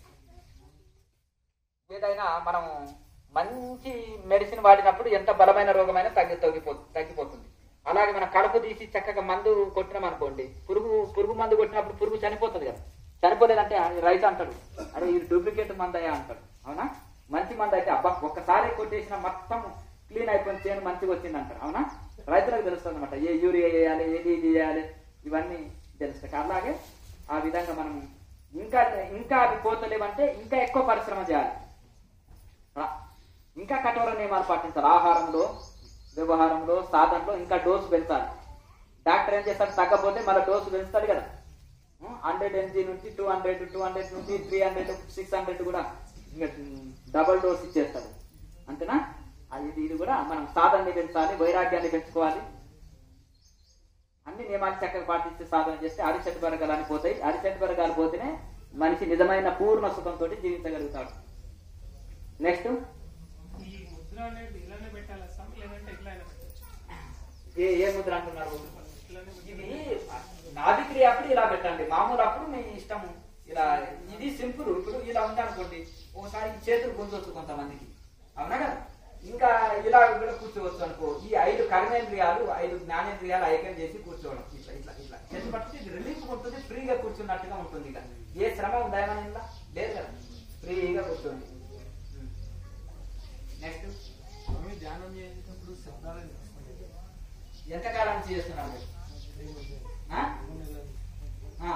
ఏదైనా మనం మంచి మెడిసిన్ వాడినప్పుడు ఎంత బలమైన రోగమైనా తగ్గి తగ్గిపో తగ్గిపోతుంది అలాగే మనం కడుపు తీసి చక్కగా మందు కొట్టినాం అనుకోండి పురుగు పురుగు మందు కొట్టినప్పుడు పురుగు చనిపోతుంది కదా చనిపోలేదంటే ఆ రైతు అంటాడు అరే ఇది డూప్లికేట్ మందయ్యా అంటాడు అవునా మంచి మందు అయితే అబ్బా ఒక్కసారి కొట్టేసిన మొత్తం క్లీన్ అయిపోయిన చేను మంచిగా వచ్చింది అంటారు అవునా రైతులకు తెలుస్తుంది అనమాట ఏ యూరియా వేయాలి ఏది ఇది చేయాలి ఇవన్నీ తెలుస్తాయి అలాగే ఆ విధంగా మనం ఇంకా ఇంకా అవి పోతలేవంటే ఇంకా ఎక్కువ పరిశ్రమ చేయాలి రా. ఇంకా కఠోర నియమాలు పాటించాలి ఆహారంలో వ్యవహారంలో సాధనలో ఇంకా డోసు పెంచాలి డాక్టర్ ఏం చేస్తాడు తగ్గపోతే మళ్ళీ డోసు పెంచుతాడు కదా హండ్రెడ్ ఎంజీ నుంచి టూ హండ్రెడ్ టూ హండ్రెడ్ నుంచి త్రీ హండ్రెడ్ సిక్స్ హండ్రెడ్ కూడా డబల్ డోస్ ఇచ్చేస్తాడు అంతేనా అది ఇది ఇది కూడా మనం సాధనని పెంచాలి వైరాగ్యాన్ని పెంచుకోవాలి అన్ని నియమాలు చక్కగా పాటిస్తే సాధన చేస్తే అరిచెట్టు బరగాలని పోతాయి అరిచెట్టు బరగాలు పోతేనే మనిషి నిజమైన పూర్ణ సుఖంతో జీవించగలుగుతాడు నెక్స్ట్ ఈ ముద్ర అనేది ఇలానే పెట్టాలా స్వామి లేదంటే ఇట్లా అయినా పెట్టచ్చు ఏ ఏ ముద్ర అంటున్నారు ఇట్లానే ఇది నాభిక్రియ అప్పుడు ఇలా పెట్టండి మామూలు అప్పుడు మీ ఇష్టం ఇలా ఇది సింపుల్ ఇప్పుడు ఇలా ఉంది అనుకోండి ఒకసారి ఈ చేతులు గుంజొచ్చు కొంతమందికి అవునా కదా ఇంకా ఇలా కూడా కూర్చోవచ్చు అనుకో ఈ ఐదు కర్మేంద్రియాలు ఐదు జ్ఞానేంద్రియాలు ఐక్యం చేసి కూర్చోవడం ఇట్లా ఇట్లా ఇట్లా చేతి పట్టుకుంటే ఇది రిలీఫ్ ఉంటుంది ఫ్రీగా కూర్చున్నట్టుగా ఉంటుంది ఇక ఏ శ్రమ ఉందా ఏమైనా ఇంట్లో లేదు కదా ఫ్రీగా కూర్చోండి నెక్స్ట్ స్వామి ధ్యానం చేసేటప్పుడు శబ్దాలను వస్తున్నాయి. ఎంతకాలం నుంచి చేస్తున్నారు మీరు? ఆ? ఆ.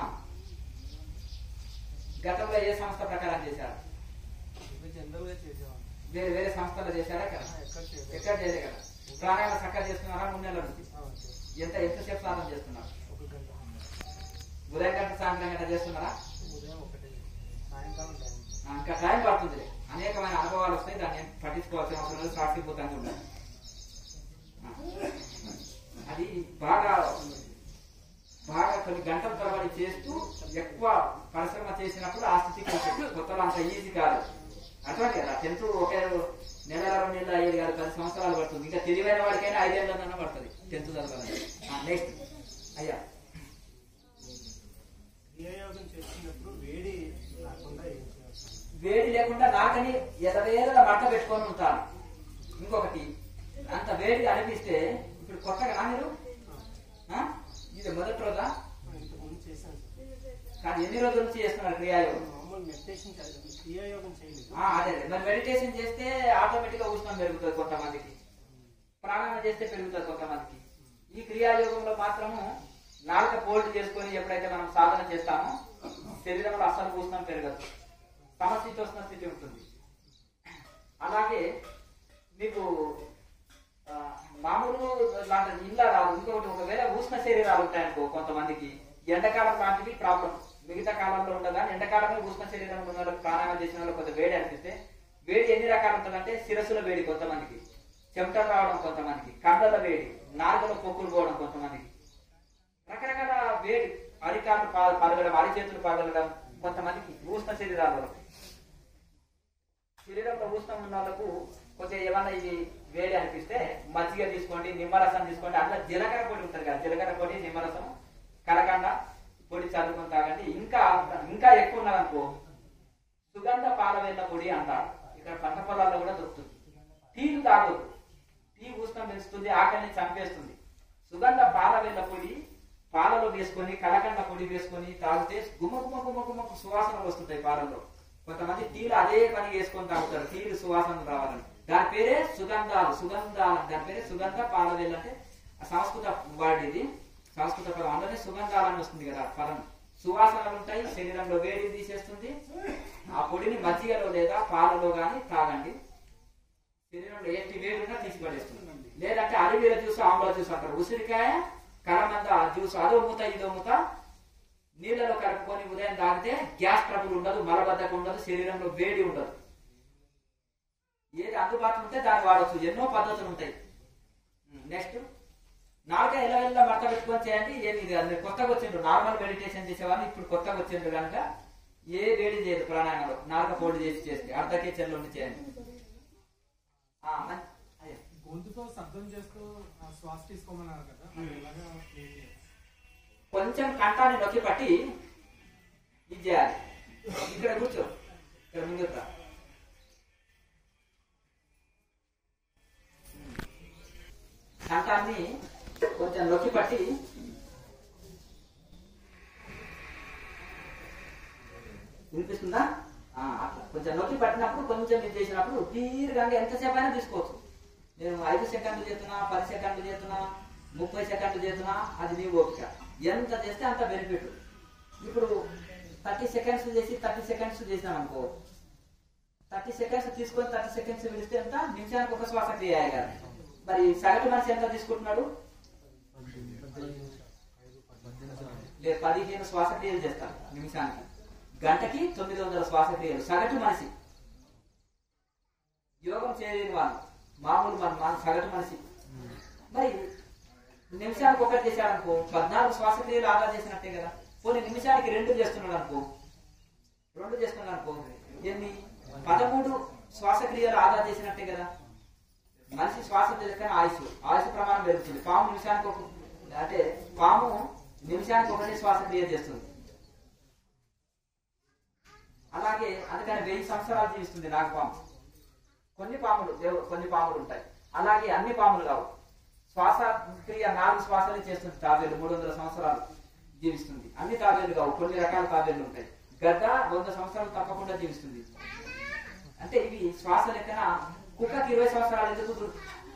గతంలో ఏ సంస్థ ప్రకారం చేశారు ఇవి జనరల్ గా చేసేవాళ్ళం వేరే వేరే సంస్థలో చేశారా కదా ఎక్కడ చేయలేదు. ఎక్కడ చేయలే కదా ప్రాణాయామ చక్కగా చేస్తున్నారా మూడు నెలల నుంచి ఆ, చేస్తాం. ఎంత ఎంతసేపు సాధన చేస్తున్నారు ఒక గంట ఉదయం గంట సాయంత్రం గంట చేస్తున్నారా ఉదయం ఒకటి సాయంకాలం టైం ఆ, ఇంకా టైం పడుతుంది అనేకమైన అనుభవాలు వస్తాయి దాన్ని ఏం పట్టించుకోవాల్సిన అవసరం లేదు సాక్షిపోతానే ఉండాలి ఆ. అది బాగా బాగా కొన్ని గంటల తరబడి చేస్తూ ఎక్కువ పరిశ్రమ చేసినప్పుడు ఆ స్థితికి వస్తుంది కొత్తలో అంత ఈజీ కాదు అర్థం కదా టెన్త్ ఒకే నెల రెండు నెలలు అయ్యేది కాదు పది సంవత్సరాలు పడుతుంది ఇంకా తెలివైన వాడికైనా ఐదేళ్ళన్నా పడుతుంది టెన్త్ చదవాలి నెక్స్ట్ అయ్యా క్రియాయోగం చేస్తున్నప్పుడు వేడి రాకుండా ఏం చేయాలి వేడి లేకుండా నాకని ఎదవేదల మంట పెట్టుకొని ఉంటాను ఇంకొకటి అంత వేడి అనిపిస్తే ఇప్పుడు కొత్తగా నా మీరు ఆ? ఇది మొదటి రోజా ఇంతకు ముందు చేశాను సార్ కానీ ఎన్ని రోజుల నుంచి చేస్తున్నారు క్రియాయోగం మామూలు మెడిటేషన్ కాదు క్రియాయోగం చేయలేదు ఆ, అదే అదే. మరి మెడిటేషన్ చేస్తే ఆటోమేటిక్ గా ఉష్ణం పెరుగుతుంది కొంతమందికి ప్రాణాయామం చేస్తే పెరుగుతుంది కొంతమందికి ఈ క్రియాయోగంలో మాత్రము నాలుక పోల్డ్ చేసుకొని ఎప్పుడైతే మనం సాధన చేస్తామో శరీరంలో అసలు ఉష్ణం పెరగదు సమశీతోష్ణ స్థితి ఉంటుంది అలాగే మీకు ఆ, మామూలు లాంటి ఇళ్ళ రాదు ఇంకొకటి ఒకవేళ ఉష్ణ శరీరాలు ఉంటాయనుకో కొంతమందికి ఎండాకాలం లాంటివి ప్రాబ్లం మిగతా కాలంలో ఉండదు కానీ ఎండాకాలమే ఉష్ణ శరీరం ఉన్న వాళ్ళకి ప్రాణాయామం చేసిన వాళ్ళకి కొంత వేడి అనిపిస్తే వేడి ఎన్ని రకాలు ఉంటుందంటే శిరస్సుల వేడి కొంతమందికి చెమటలు రావడం కొంతమందికి కండల వేడి నాలుకలో పొక్కులు పోవడం కొంతమందికి రకరకాల వేడి అరికాళ్ళు పా- పలగడం అరిచేతులు పలగడం కొంతమందికి ఉష్ణ శరీరాల వరకు శరీరంలో ఉష్ణం ఉన్న వాళ్ళకు కొద్దిగా ఏమన్నా ఇది వేడి అనిపిస్తే మజ్జిగ తీసుకోండి నిమ్మరసం తీసుకోండి అందులో జీలకర్ర పొడి ఉంటుంది కదా జీలకర్ర పొడి నిమ్మరసం కలకండ పొడి చల్లుకొని తాగండి ఇంకా ఇంకా ఎక్కువ ఉన్నదనుకో సుగంధ పాలవేళ్ళ పొడి అంటారు ఇక్కడ పంట పొలాల్లో కూడా దొరుకుతుంది టీలు తాగొద్దు టీ ఉష్ణం పెంచుతుంది ఆకలిని చంపేస్తుంది సుగంధ పాలవేళ్ళ పొడి పాలలో వేసుకొని కలకండ పొడి వేసుకొని తాగితే గుమ్మ గుమ్మ గుమ్మ గుమ్మ సువాసనలు వస్తుంటాయి పాలలో కొంతమంది టీలు అదే పని వేసుకొని తాగుతారు టీలు సువాసనలు రావాలని దాని పేరే సుగంధాలు సుగంధాలు దాని పేరే సుగంధ పాలవేళ్ళు అంటే ఆ సంస్కృత వర్డ్ ఇది సంస్కృత పదం అందులోనే సుగంధాలని వస్తుంది కదా పదం సువాసనలు ఉంటాయి శరీరంలో వేడిని తీసేస్తుంది ఆ పొడిని మజ్జిగలో లేదా పాలలో గాని తాగండి శరీరంలో ఎట్టి వేడి ఉన్నా తీసి పడేస్తుంది లేదంటే అలివీర జ్యూస్ ఆమ్లా జ్యూస్ అంటారు ఉసిరికాయ కలమంద జ్యూస్ అదో మూత ఇదో మూత నీళ్ళలో కలుపుకొని ఉదయం తాగితే గ్యాస్ ట్రబుల్ ఉండదు మలబద్ధకం ఉండదు శరీరంలో వేడి ఉండదు ఏది అందుబాటులో ఉంటే దాన్ని వాడచ్చు ఎన్నో పద్ధతులు ఉంటాయి నెక్స్ట్ నాలుక ఎలా ఎలా మడత పెట్టుకొని చేయండి ఏమి ఇది కాదు. మీరు కొత్తగా వచ్చిండ్రు నార్మల్ మెడిటేషన్ చేసేవాళ్ళు ఇప్పుడు కొత్తగా వచ్చిండ్రు కనుక ఏ వేడి చేయదు ప్రాణాయామంలో నాలుక పోటీ చేసి చేస్తే అర్ధకే చెల్లు ఉండి చేయండి ఆ, మన్- అయ్యో. గొంతుతో శబ్దం చేస్తూ ఆ శ్వాస తీసుకోమన్నారు కదా అది ఎలాగా క్రియేట్ చేయాలి? కొంచెం కంఠాన్ని నొక్కి పట్టి ఇది చేయాలి ఇక్కడ కూర్చో ఇక్కడ ముందుకు రా కంఠాన్ని కొంచెం నొక్కి పట్టి వినిపిస్తుందా ఆ, అట్లా కొంచెం నొక్కి పట్టినప్పుడు కొంచెం ఇది చేసినప్పుడు దీర్ఘంగా ఎంతసేపు అయినా తీసుకోవచ్చు నేను ఐదు సెకండ్లు చేస్తున్నా పది సెకండ్లు చేస్తున్నా ముప్పై సెకండ్లు చేస్తున్నా అది నీ ఓపిక ఎంత చేస్తే అంత బెనిఫిట్ ఇప్పుడు థర్టీ సెకండ్స్ చేసి థర్టీ సెకండ్స్ చేసినాం అనుకో థర్టీ సెకండ్స్ తీసుకొని థర్టీ సెకండ్స్ విడిస్తే ఎంత నిమిషానికి ఒక శ్వాస క్రియ అయ్యాలి మరి సగటు మనిషి ఎంత తీసుకుంటున్నాడు లేదు పదిహేను శ్వాసక్రియలు చేస్తారు నిమిషానికి గంటకి తొమ్మిది వందల శ్వాసక్రియలు సగటు మనిషి యోగం చేయలేని వాళ్ళు మామూలు మన మన సగటు మనిషి మరి నిమిషానికి ఒకటి చేశాడనుకో పద్నాలుగు శ్వాసక్రియలు ఆదా చేసినట్టే కదా పోనీ నిమిషానికి రెండు చేస్తున్నాడు అనుకో రెండు చేస్తున్నాడు అనుకో ఎన్ని పదమూడు శ్వాసక్రియలు ఆదా చేసినట్టే కదా మనిషి శ్వాస తెలియకనే ఆయుష్ ఆయుష్ ప్రమాణం పెరుగుతుంది పాము నిమిషానికి ఒక అంటే పాము నిమిషానికి ఒకటి శ్వాసక్రియ చేస్తుంది అలాగే అందుకని వెయ్యి సంవత్సరాలు జీవిస్తుంది నాగపాము కొన్ని పాములు దేవ- కొన్ని పాములు ఉంటాయి అలాగే అన్ని పాములు కావు శ్వాస క్రియ నాలుగు శ్వాసలు చేస్తుంది తాబేలు మూడు వందల సంవత్సరాలు జీవిస్తుంది అన్ని తాబేలు కావు కొన్ని రకాల తాబేలు ఉంటాయి గద్ద వంద సంవత్సరాలు తప్పకుండా జీవిస్తుంది అంటే ఇవి శ్వాస లెక్కన కుక్కకి ఇరవై సంవత్సరాలు ఎందుకు దు-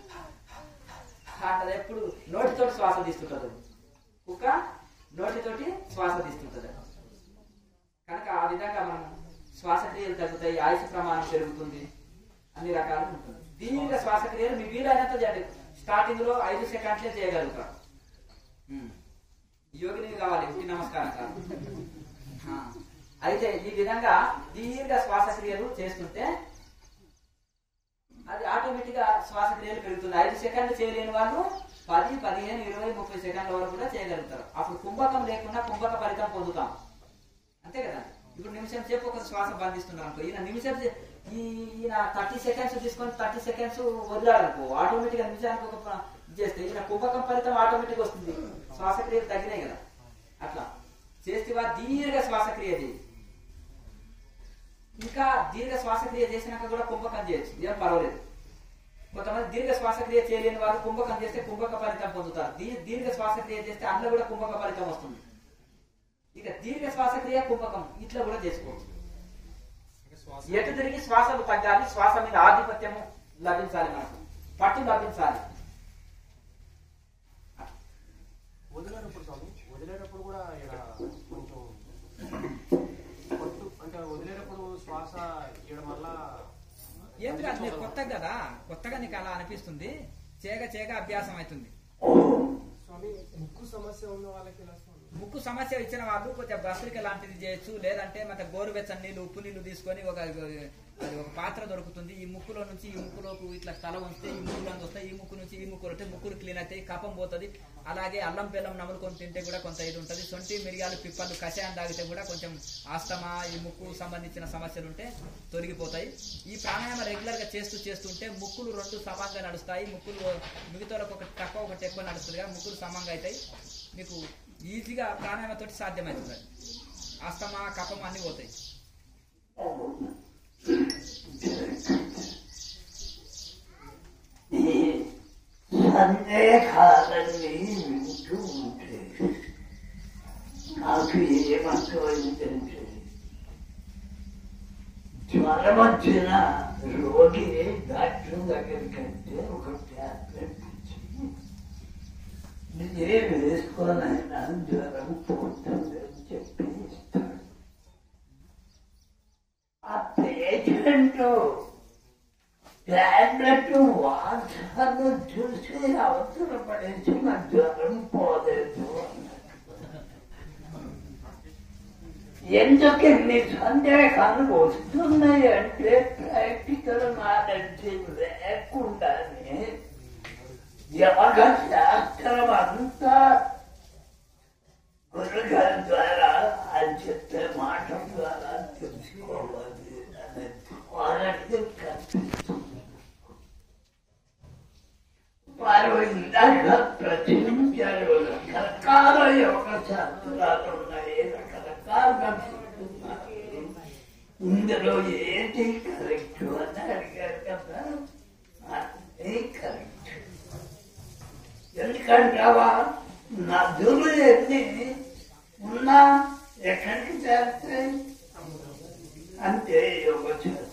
అంటది ఎప్పుడు నోటితోటి శ్వాస తీస్తుంటది కుక్క నోటితోటి శ్వాస తీస్తుంటది కనుక ఆ విధంగా మనం శ్వాసక్రియలు తగ్గుతాయి ఆయుష్ ప్రమాణం పెరుగుతుంది అన్ని రకాలు ఉంటుంది దీర్ఘ శ్వాసక్రియలు మీ వీలైనంత చేయండి స్టార్టింగ్ లో ఐదు సెకండ్లే చేయగలుగుతారు ఉమ్. యోగిని కావాలి ఇంటి నమస్కారం కాదు ఆ. అయితే ఈ విధంగా దీర్ఘ శ్వాసక్రియలు చేస్తుంటే అది ఆటోమేటిక్ గా శ్వాసక్రియలు పెరుగుతుంది ఐదు సెకండ్లు చేయలేని వాళ్ళు పది పదిహేను ఇరవై ముప్పై సెకండ్ల వరకు కూడా చేయగలుగుతారు అప్పుడు కుంభకం లేకుండా కుంభక ఫలితం పొందుతాం అంతే కదా ఇప్పుడు నిమిషం సేపు ఒక శ్వాస బంధిస్తున్నారు అనుకో ఈయన నిమిషం సే- ఈ ఈయన థర్టీ సెకండ్స్ తీసుకొని థర్టీ సెకండ్స్ వదిలాడనుకో ఆటోమేటిక్ గా నిమిషానికి ఒక ప- ఇది చేస్తే ఈయన కుంభకం ఫలితం ఆటోమేటిక్ వస్తుంది శ్వాసక్రియలు తగ్గినాయి కదా అట్లా చేస్తే దీర్ఘ శ్వాసక్రియ చేయి ఇంకా దీర్ఘ శ్వాసక్రియ చేసినాక కూడా కుంభకం చేయొచ్చు ఏం పర్వాలేదు కొంతమంది దీర్ఘ శ్వాసక్రియ చేయలేని వారు కుంభకం చేస్తే కుంభక ఫలితం పొందుతారు దీ- దీర్ఘ శ్వాసక్రియ చేస్తే అందులో కూడా కుంభక ఫలితం వస్తుంది ఇక దీర్ఘ శ్వాసక్రియ కుంభకం ఇట్లా కూడా చేసుకోవచ్చు అంటే శ్వాస ఎటు తిరిగి శ్వాసలు తగ్గాలి శ్వాస మీద ఆధిపత్యము లభించాలి మనకు పట్టు లభించాలి వదిలేటప్పుడు స్వామి వదిలేటప్పుడు కూడా ఇక్కడ కొంచెం పట్టు అంటే వదిలేటప్పుడు శ్వాస ఇవ్వడం వల్ల ఏం కాదు నీకు కొత్తగా కదా కొత్తగా నీకు అలా అనిపిస్తుంది చేగ చేగ అభ్యాసం అవుతుంది స్వామి ముక్కు సమస్య ఉన్న వాళ్ళకి ఎలా స్వామి ముక్కు సమస్య ఇచ్చిన వాళ్ళు కొంచెం బస్రిక లాంటిది చేయొచ్చు లేదంటే మన గోరువెచ్చని నీళ్ళు ఉప్పు నీళ్లు తీసుకొని ఒక అది ఒక పాత్ర దొరుకుతుంది ఈ ముక్కులో నుంచి ఈ ముక్కులోకి ఇట్లా తల ఉంచితే ఈ ముక్కులో నుంచి వస్తాయి ఈ ముక్కు నుంచి ఈ ముక్కు వస్తే ముక్కులు క్లీన్ అవుతాయి కఫం పోతుంది అలాగే అల్లం బెల్లం నములుకొని తింటే కూడా కొంత ఇది ఉంటుంది సొంటి మిరియాలు పిప్పలు కషాయం తాగితే కూడా కొంచెం ఆస్తమా ఈ ముక్కు సంబంధించిన సమస్యలు ఉంటే తొలగిపోతాయి ఈ ప్రాణాయామ రెగ్యులర్ గా చేస్తూ చేస్తుంటే ముక్కులు రెండు సమంగా నడుస్తాయి ముక్కులు మిగతా ఒకటి తక్కువ ఒకటి ఎక్కువ నడుస్తుంది కదా ముక్కులు సమంగా అవుతాయి మీకు ఈజీగా ప్రాణాయామతోటి సాధ్యమవుతుంది ఆస్తమా కఫం అన్ని పోతాయి ఈ సందేహాలన్నీ వింటూ ఉంటే నాకు ఏమర్థమైందంటే జ్వరం వచ్చిన రోగి డాక్టర్ దగ్గరికి అంటే ఒక టాబ్లెట్ ఇచ్చి ఇదే వేసుకొని ఆయన జ్వరం పోతుంది అని చెప్పి ఇస్తాడు ఆ పేషెంట్ టాబ్లెట్ వాసన చూసి అవసరం పడేసి నా జ్వరం పోలేదు అన్నట్టు ఎందుకు ఇన్ని సందేహాలు వస్తున్నాయి అంటే ప్రాక్టికల్ నాలెడ్జ్ లేకుండానే యోగ శాస్త్రం అంతా గురుగారి ద్వారా అని చెప్పే మాట ద్వారా తెలుసుకోవాలి అనేది వాళ్ళకి కనిపిస్తుంది వారు ఇందాక ప్రచురించారు రకరకాల యోగ శాస్త్రాలు ఉన్నాయి రకరకాలుగా చెప్తున్నారు ఇందులో ఏది కరెక్ట్ అని అడిగారు కదా అది కరెక్ట్ ఎందుకంటావా నదులు ఎన్ని ఉన్నా ఎక్కడికి చేస్తాయి అంతే యోగ శాస్త్రం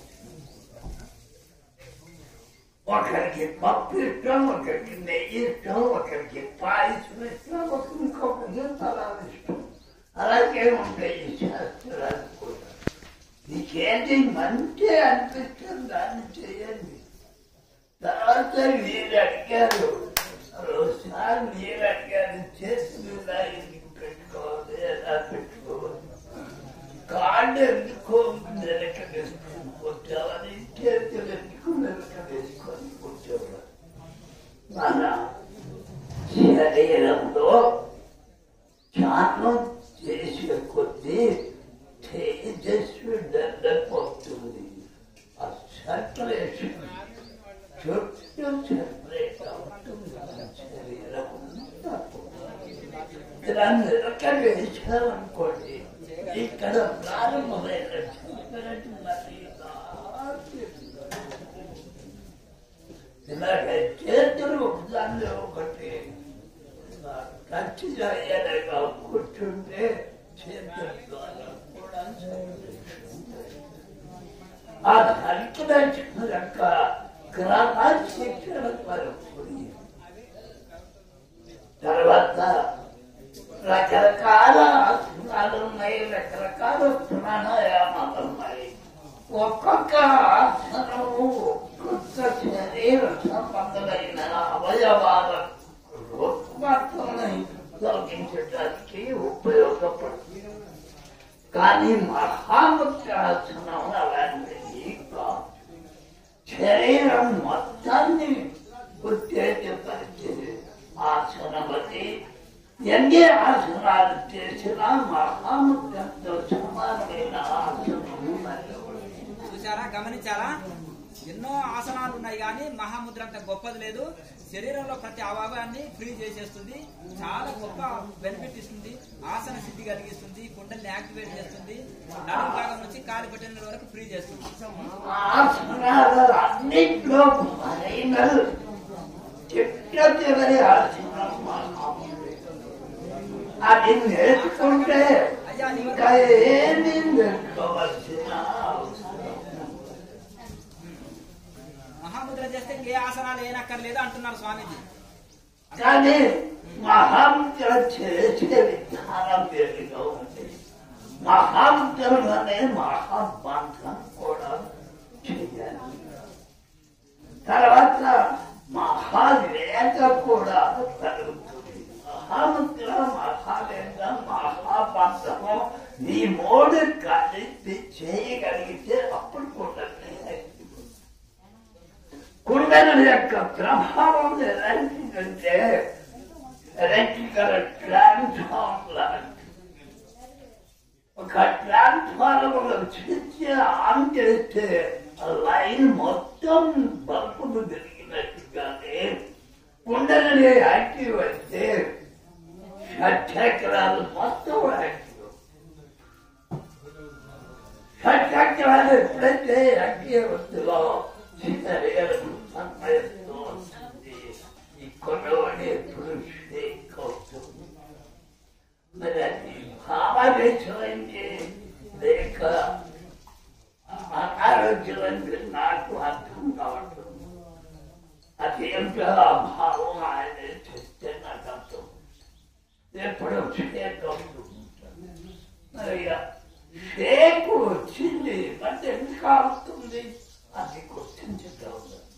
ఒకరికి పప్పు ఇష్టం ఒకరికి నెయ్యి ఇష్టం ఒకరికి పాయసం ఇష్టం ఒకరికి ఇంకొకరికి తలాలు ఇష్టం అలాగే ఉంటాయి ఈ శాస్త్రాలు కూడా నీకేంటి మంచి అనిపిస్తుంది దాన్ని చేయండి తర్వాత మీరు అడిగారు ఒకసారి మీరు అడిగారు చేసి మీద ఎందుకు పెట్టుకోవాలి ఎలా పెట్టుకోవాలి కాళ్ళు ఎందుకు వెనక వేసుకొని కూర్చోవాలి చేతులు ఎందుకు వెనక వేసుకొని కూర్చోవాలి మన శరీరంలో ధ్యానం చేసే కొద్దీ తేజస్సు దండపోతుంది ఆ సర్కులేషన్ చుట్టూ సర్కులేట్ అవుతుంది మన శరీరం అంతా దాన్ని వెనక వేసామనుకోండి ఇక్కడ ప్రారంభమైన చక్కటి మరి ఇలాగ చేతులు ఒకదాన్ని ఒకటి టచ్ చేయలేక కూర్చుంటే చేతుల ద్వారా కూడా ఆ సర్కులేషన్ యొక్క క్రమశిక్షణ కలుగుతుంది తర్వాత రకరకాల ఆసనాలు ఉన్నాయి రకరకాల ప్రాణాయామాలు ఉన్నాయి ఒక్కొక్క ఆసనము ఒక్కొక్క శరీర సంబంధమైన అవయవాల రుగ్మతల్ని తొలగించడానికి ఉపయోగపడుతుంది కానీ మహాముద్రాసనం అలాంటిది కాదు శరీరం మొత్తాన్ని ఉత్తేజపరిచే ఆసనమతి ఎన్ని ఆసనాలు చేసినా మహాముద్రంతో సమానమైన ఆసనము మరొకటి చూసారా గమనించారా ఎన్నో ఆసనాలు ఉన్నాయి కానీ మహాముద్ర అంత గొప్పది లేదు శరీరంలో ప్రతి అవయవాన్ని ఫ్రీ చేసేస్తుంది చాలా గొప్ప బెనిఫిట్ ఇస్తుంది ఆసన సిద్ధి కలిగిస్తుంది కుండల్ని యాక్టివేట్ చేస్తుంది నడుము భాగం నుంచి కాలి పెట్టిన వరకు ఫ్రీ చేస్తుంది ఆసనాలు అన్నింటిలో ఫైనల్ చిట్ట చివరి ఆసనం మహాముద్ర అది నేర్చుకుంటే ఇంకా ఏమీ నేర్చుకోవాల్సిన అవసరం మహాముద్ర చేస్తే ఏ ఆసనాలు ఏనక్కర్లేదు అంటున్నారు స్వామీజీ కానీ మహాముద్ర చేసే విధానం వేరుగా ఉంది మహాముద్రం అనే మహాబంధం కూడా చేయాలి తర్వాత మహావేద కూడా కలుగుతుంది మహాముద్ర మహావేద మహాబంధము ఈ మూడు కలిపి చేయగలిగితే అప్పుడు కూడా కుండల యొక్క ప్రభావం ఎలాంటిదంటే ఎలక్ట్రికల్ ట్రాన్స్ఫార్మ్ లాంటి ఒక ట్రాన్స్ఫార్మర్ స్విచ్ ఆన్ చేస్తే ఆ లైన్ మొత్తం బల్బులు పెరిగినట్టుగానే కుండలని యాక్టివ్ అయితే షట్చక్రాలు మొత్తం యాక్టివ్ షట్చక్రాలు ఎప్పుడైతే యాక్టివ్ అవుతుందో శరీరం సమయంలో వస్తుంది ఈ కొనవని ఎప్పుడు షేక్ అవుతుంది మరి అది భావావేశమైంది లేక అనారోగ్యమైంది నాకు అర్థం కావట్లేదు అది ఏంటో ఆ భావం ఆయన చెప్తే నాకు అర్థం ఎప్పుడు షేక్ మరి షేక్ వచ్చింది అంటే ఎందుకు అవుతుంది అది గుర్తించటం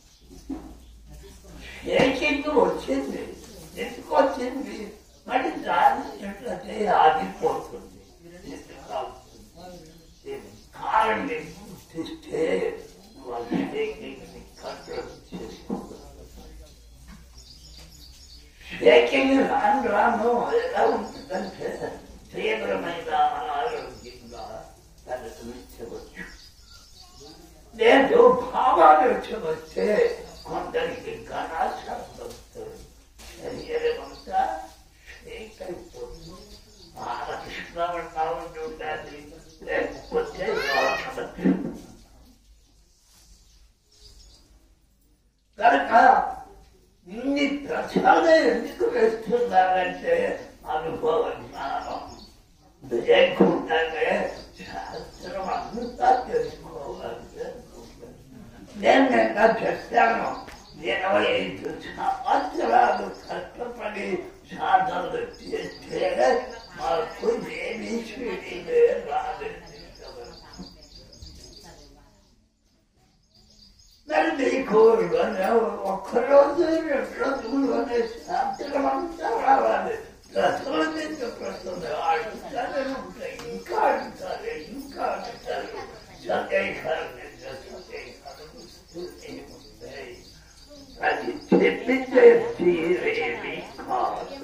షేకింగ్ వచ్చింది ఎందుకు వచ్చింది మరి దాన్ని ఎట్లయితే ఆగిపోతుంది ఎందుకు అవుతుంది దీనికి కారణం గుర్తిస్తే వాళ్ళు షేకింగ్ ని కంట్రోల్ చేసుకోవాలి షేకింగ్ రాను రాను ఎలా ఉంటుందంటే తీవ్రమైన అనారోగ్యంగా తలెత్తించవచ్చు లేదు భావాలు వచ్చి కొందరికి ఘనాశబ్దంతో శరీరం అంతా షేక్ అయిపోతుంది ఆకృష్ణ ఉండాలి లేకపోతే లోపల కనుక ఇన్ని ప్రచారం ఎందుకు వేస్తున్నారంటే అనుభవ జ్ఞానం లేకుండానే శాస్త్రం అంతా తెలుసుకోవాలి నేను నిన్న చెప్పాను ఇరవై ఐదు సంవత్సరాలు కష్టపడి సాధనలు చేస్తే మాకు ఏమీ స్వీడీలే రాలేదు మరి నీకు ఇవన్నీ ఒక్కరోజు రెండు రోజుల్లోనే శాస్త్రం అంతా రావాలి ప్రశ్నలు నిండు ప్రశ్నలు అడుగుతానే ఉంటాయి ఇంకా అడుగుతారు ఇంకా అడుగుతారు సందేహాలు నిండు సందేహాలు వస్తూనే ఉంటాయి అది చెప్పిందే తీరేమి కాదు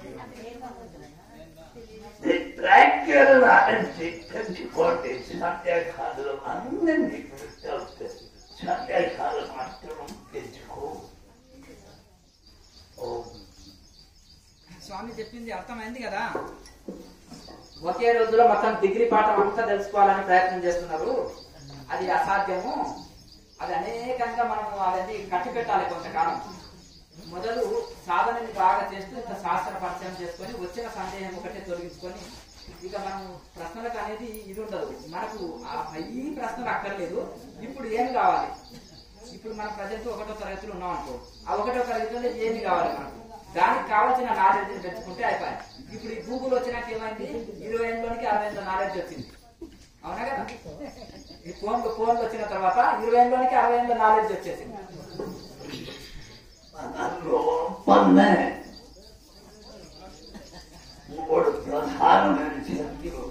ప్రాక్టికల్ నాలెడ్జ్ పెంచుకోండి సందేహాలు అన్ని నివృత్తి అవుతాయి సందేహాలు మాత్రం పెంచుకో ఓం స్వామి చెప్పింది అర్థమైంది కదా ఒకే రోజులో మొత్తం డిగ్రీ పాఠం అంతా తెలుసుకోవాలని ప్రయత్నం చేస్తున్నారు అది అసాధ్యము అది అనేకంగా మనము అవన్నీ కట్టి పెట్టాలి కొంతకాలం మొదలు సాధనని బాగా చేస్తూ ఇంత శాస్త్ర పరిచయం చేసుకొని వచ్చిన సందేహం ఒకటే తొలగించుకొని ఇక మనం ప్రశ్నలకు అనేది ఇది ఉండదు మనకు ఆ పై ప్రశ్నలు అక్కర్లేదు ఇప్పుడు ఏం కావాలి ఇప్పుడు మనం ప్రజెంట్ ఒకటో తరగతిలో ఉన్నాం అనుకో ఆ ఒకటో తరగతిలో ఏమి కావాలి మనకు దానికి కావాల్సిన నాలెడ్జ్ పెంచుకుంటే అయిపోయి ఇప్పుడు ఈ గూగుల్ వచ్చినాక ఏమైంది ఇరవై ఏళ్ళలోనికి అరవై ఏళ్ళ నాలెడ్జ్ వచ్చింది అవునా కదా ఈ ఫోన్ ఫోన్ వచ్చిన తర్వాత ఇరవై ఏళ్ళలోనికి అరవై ఏళ్ళ నాలెడ్జ్ వచ్చేసింది లోపలనే మూడు ప్రధానమైన శక్తులు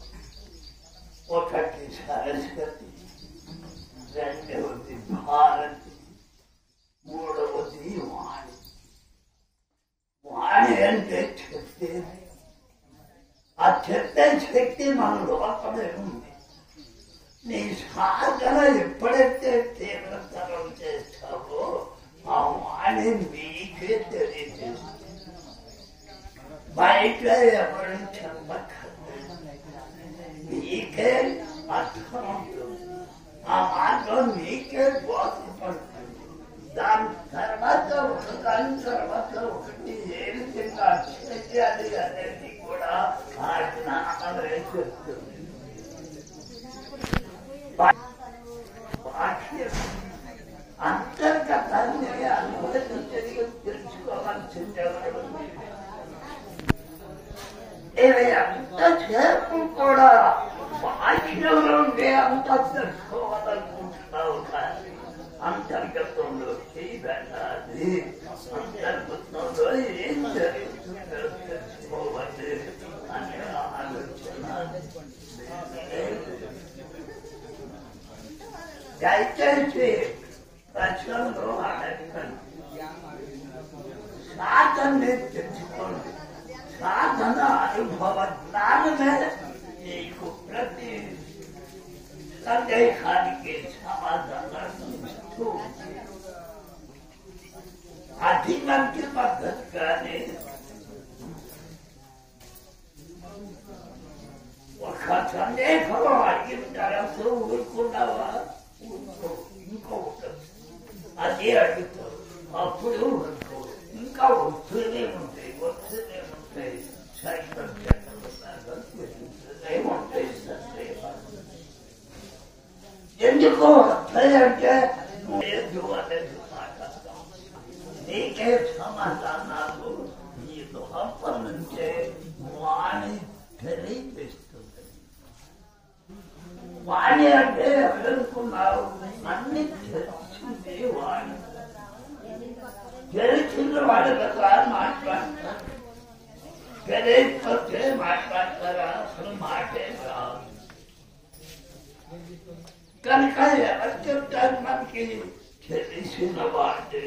ఒకటి సరస్వతి రెండవది భారతి మూడవది వాణి వాణి అంటే చెప్పేది ఆ చెప్పే శక్తి మన లోపలే ఉంది నీ సాధన ఎప్పుడైతే తీవ్రతరం చేస్తావో ఆ వాణి మీకే తెలియజేస్తుంది బయట ఎవరు చెప్పక్కర్లేదు మీకే అర్థం అవుతుంది ఆ మార్గం మీకే బోధపడుతుంది దాని తర్వాత ఒక దాని తర్వాత ఒకటి ఏ విధంగా చేయాలి అనేది కూడా ఆ జ్ఞానమే చెప్తుంది బాహ్యం అంతర్గతాన్ని అనుభూతి తెలియ తెలుసుకోవాల్సిందేవాడు ఇవి అంతసేపు కూడా బాహ్యంలో ఉండే అంత తెలుసుకోవాలనుకుంటున్నావు కానీ అంతర్గతంలోకి వెళ్ళాలి అంతర్గతంలో ఏం జరుగుతుందో తెలుసుకోవాలి అనే ఆలోచన దయచేసి ప్రశ్నలు అడగండి సాధన తెచ్చుకోండి సాధన అనుభవ జ్ఞానమే నీకు ప్రతి సందేహానికి సమాధానం ఇస్తూ అది మంచి పద్ధతి కానీ ఒక సందేహం అడిగిన తర్వాత ఊరుకున్నావా ఊరుకో ఇంకో ఉంటుంది అది అడుగుతావు అప్పుడు ఊరుకో ఇంకా వస్తూనే ఉంటాయి వస్తూనే ఉంటాయి సైతం వస్తూనే ఉంటాయి సందేహాలు ఎందుకు వస్తాయంటే లేదు అనేది మాట్లాడతాం నీకే సమాధానాలు నీ లోపల నుంచే వాణి తెలియజేస్తుంది వాణి అంటే ఎవరనుకున్నావు అన్ని తెలిసింది వాణి తెలిసిన వాడు కదా మాట్లాడతారు తెలియకపోతే మాట్లాడతారా అసలు మాటే రాదు కనుక ఎవరు చెప్తారు మనకి తెలిసిన వాడే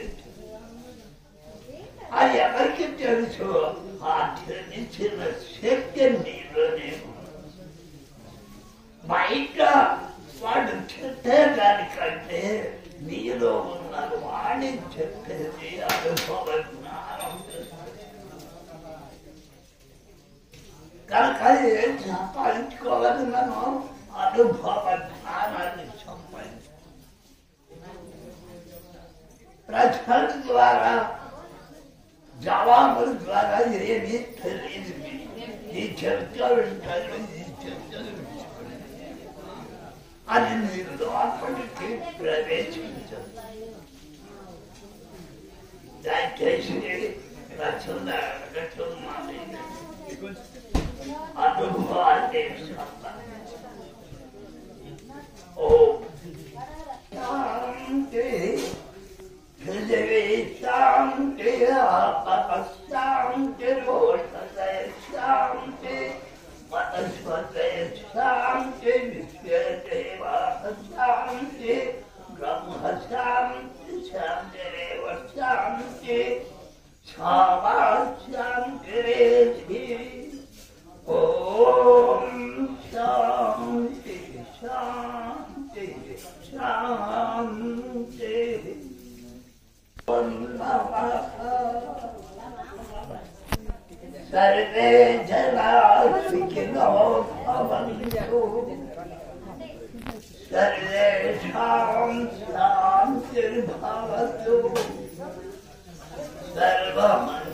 ఆ ఎవరికి తెలుసు ఆ తెలిసిన శక్తి నీలోనే ఉంది. బయట వాడు చెప్పే దానికంటే నీలో ఉన్న వాణి చెప్పేది అనుభవ జ్ఞానం కనుక ఏం సంపాదించుకోవాలి మనం అనుభవ జ్ఞానాన్ని సంపాదించుకోవాలి ప్రజల ద్వారా జవాబుల ద్వారా ఏమీ తెలియదు ఈ చెప్తా వింటారు ఈ చెప్తా వింటారు అని మీరు లోపలికి ప్రవేశించదు దయచేసి రచన రచన అనుభవాన్ని సంపాదించు. ఓ శాంతి పృథివీ శాంతి ఆప శాంతి రోషయ శాంతి వనస్పతే శాంతి విశ్వదేవ శాంతి బ్రహ్మ శాంతి శాంతిరేవ శాంతి క్షమా శాంతిరేధి ఓం శాంతి శాంతి శాంతి సర్వే జనా సుఖినో భవంతు సర్వేషాం శాంతిర్భవతు సర్వమన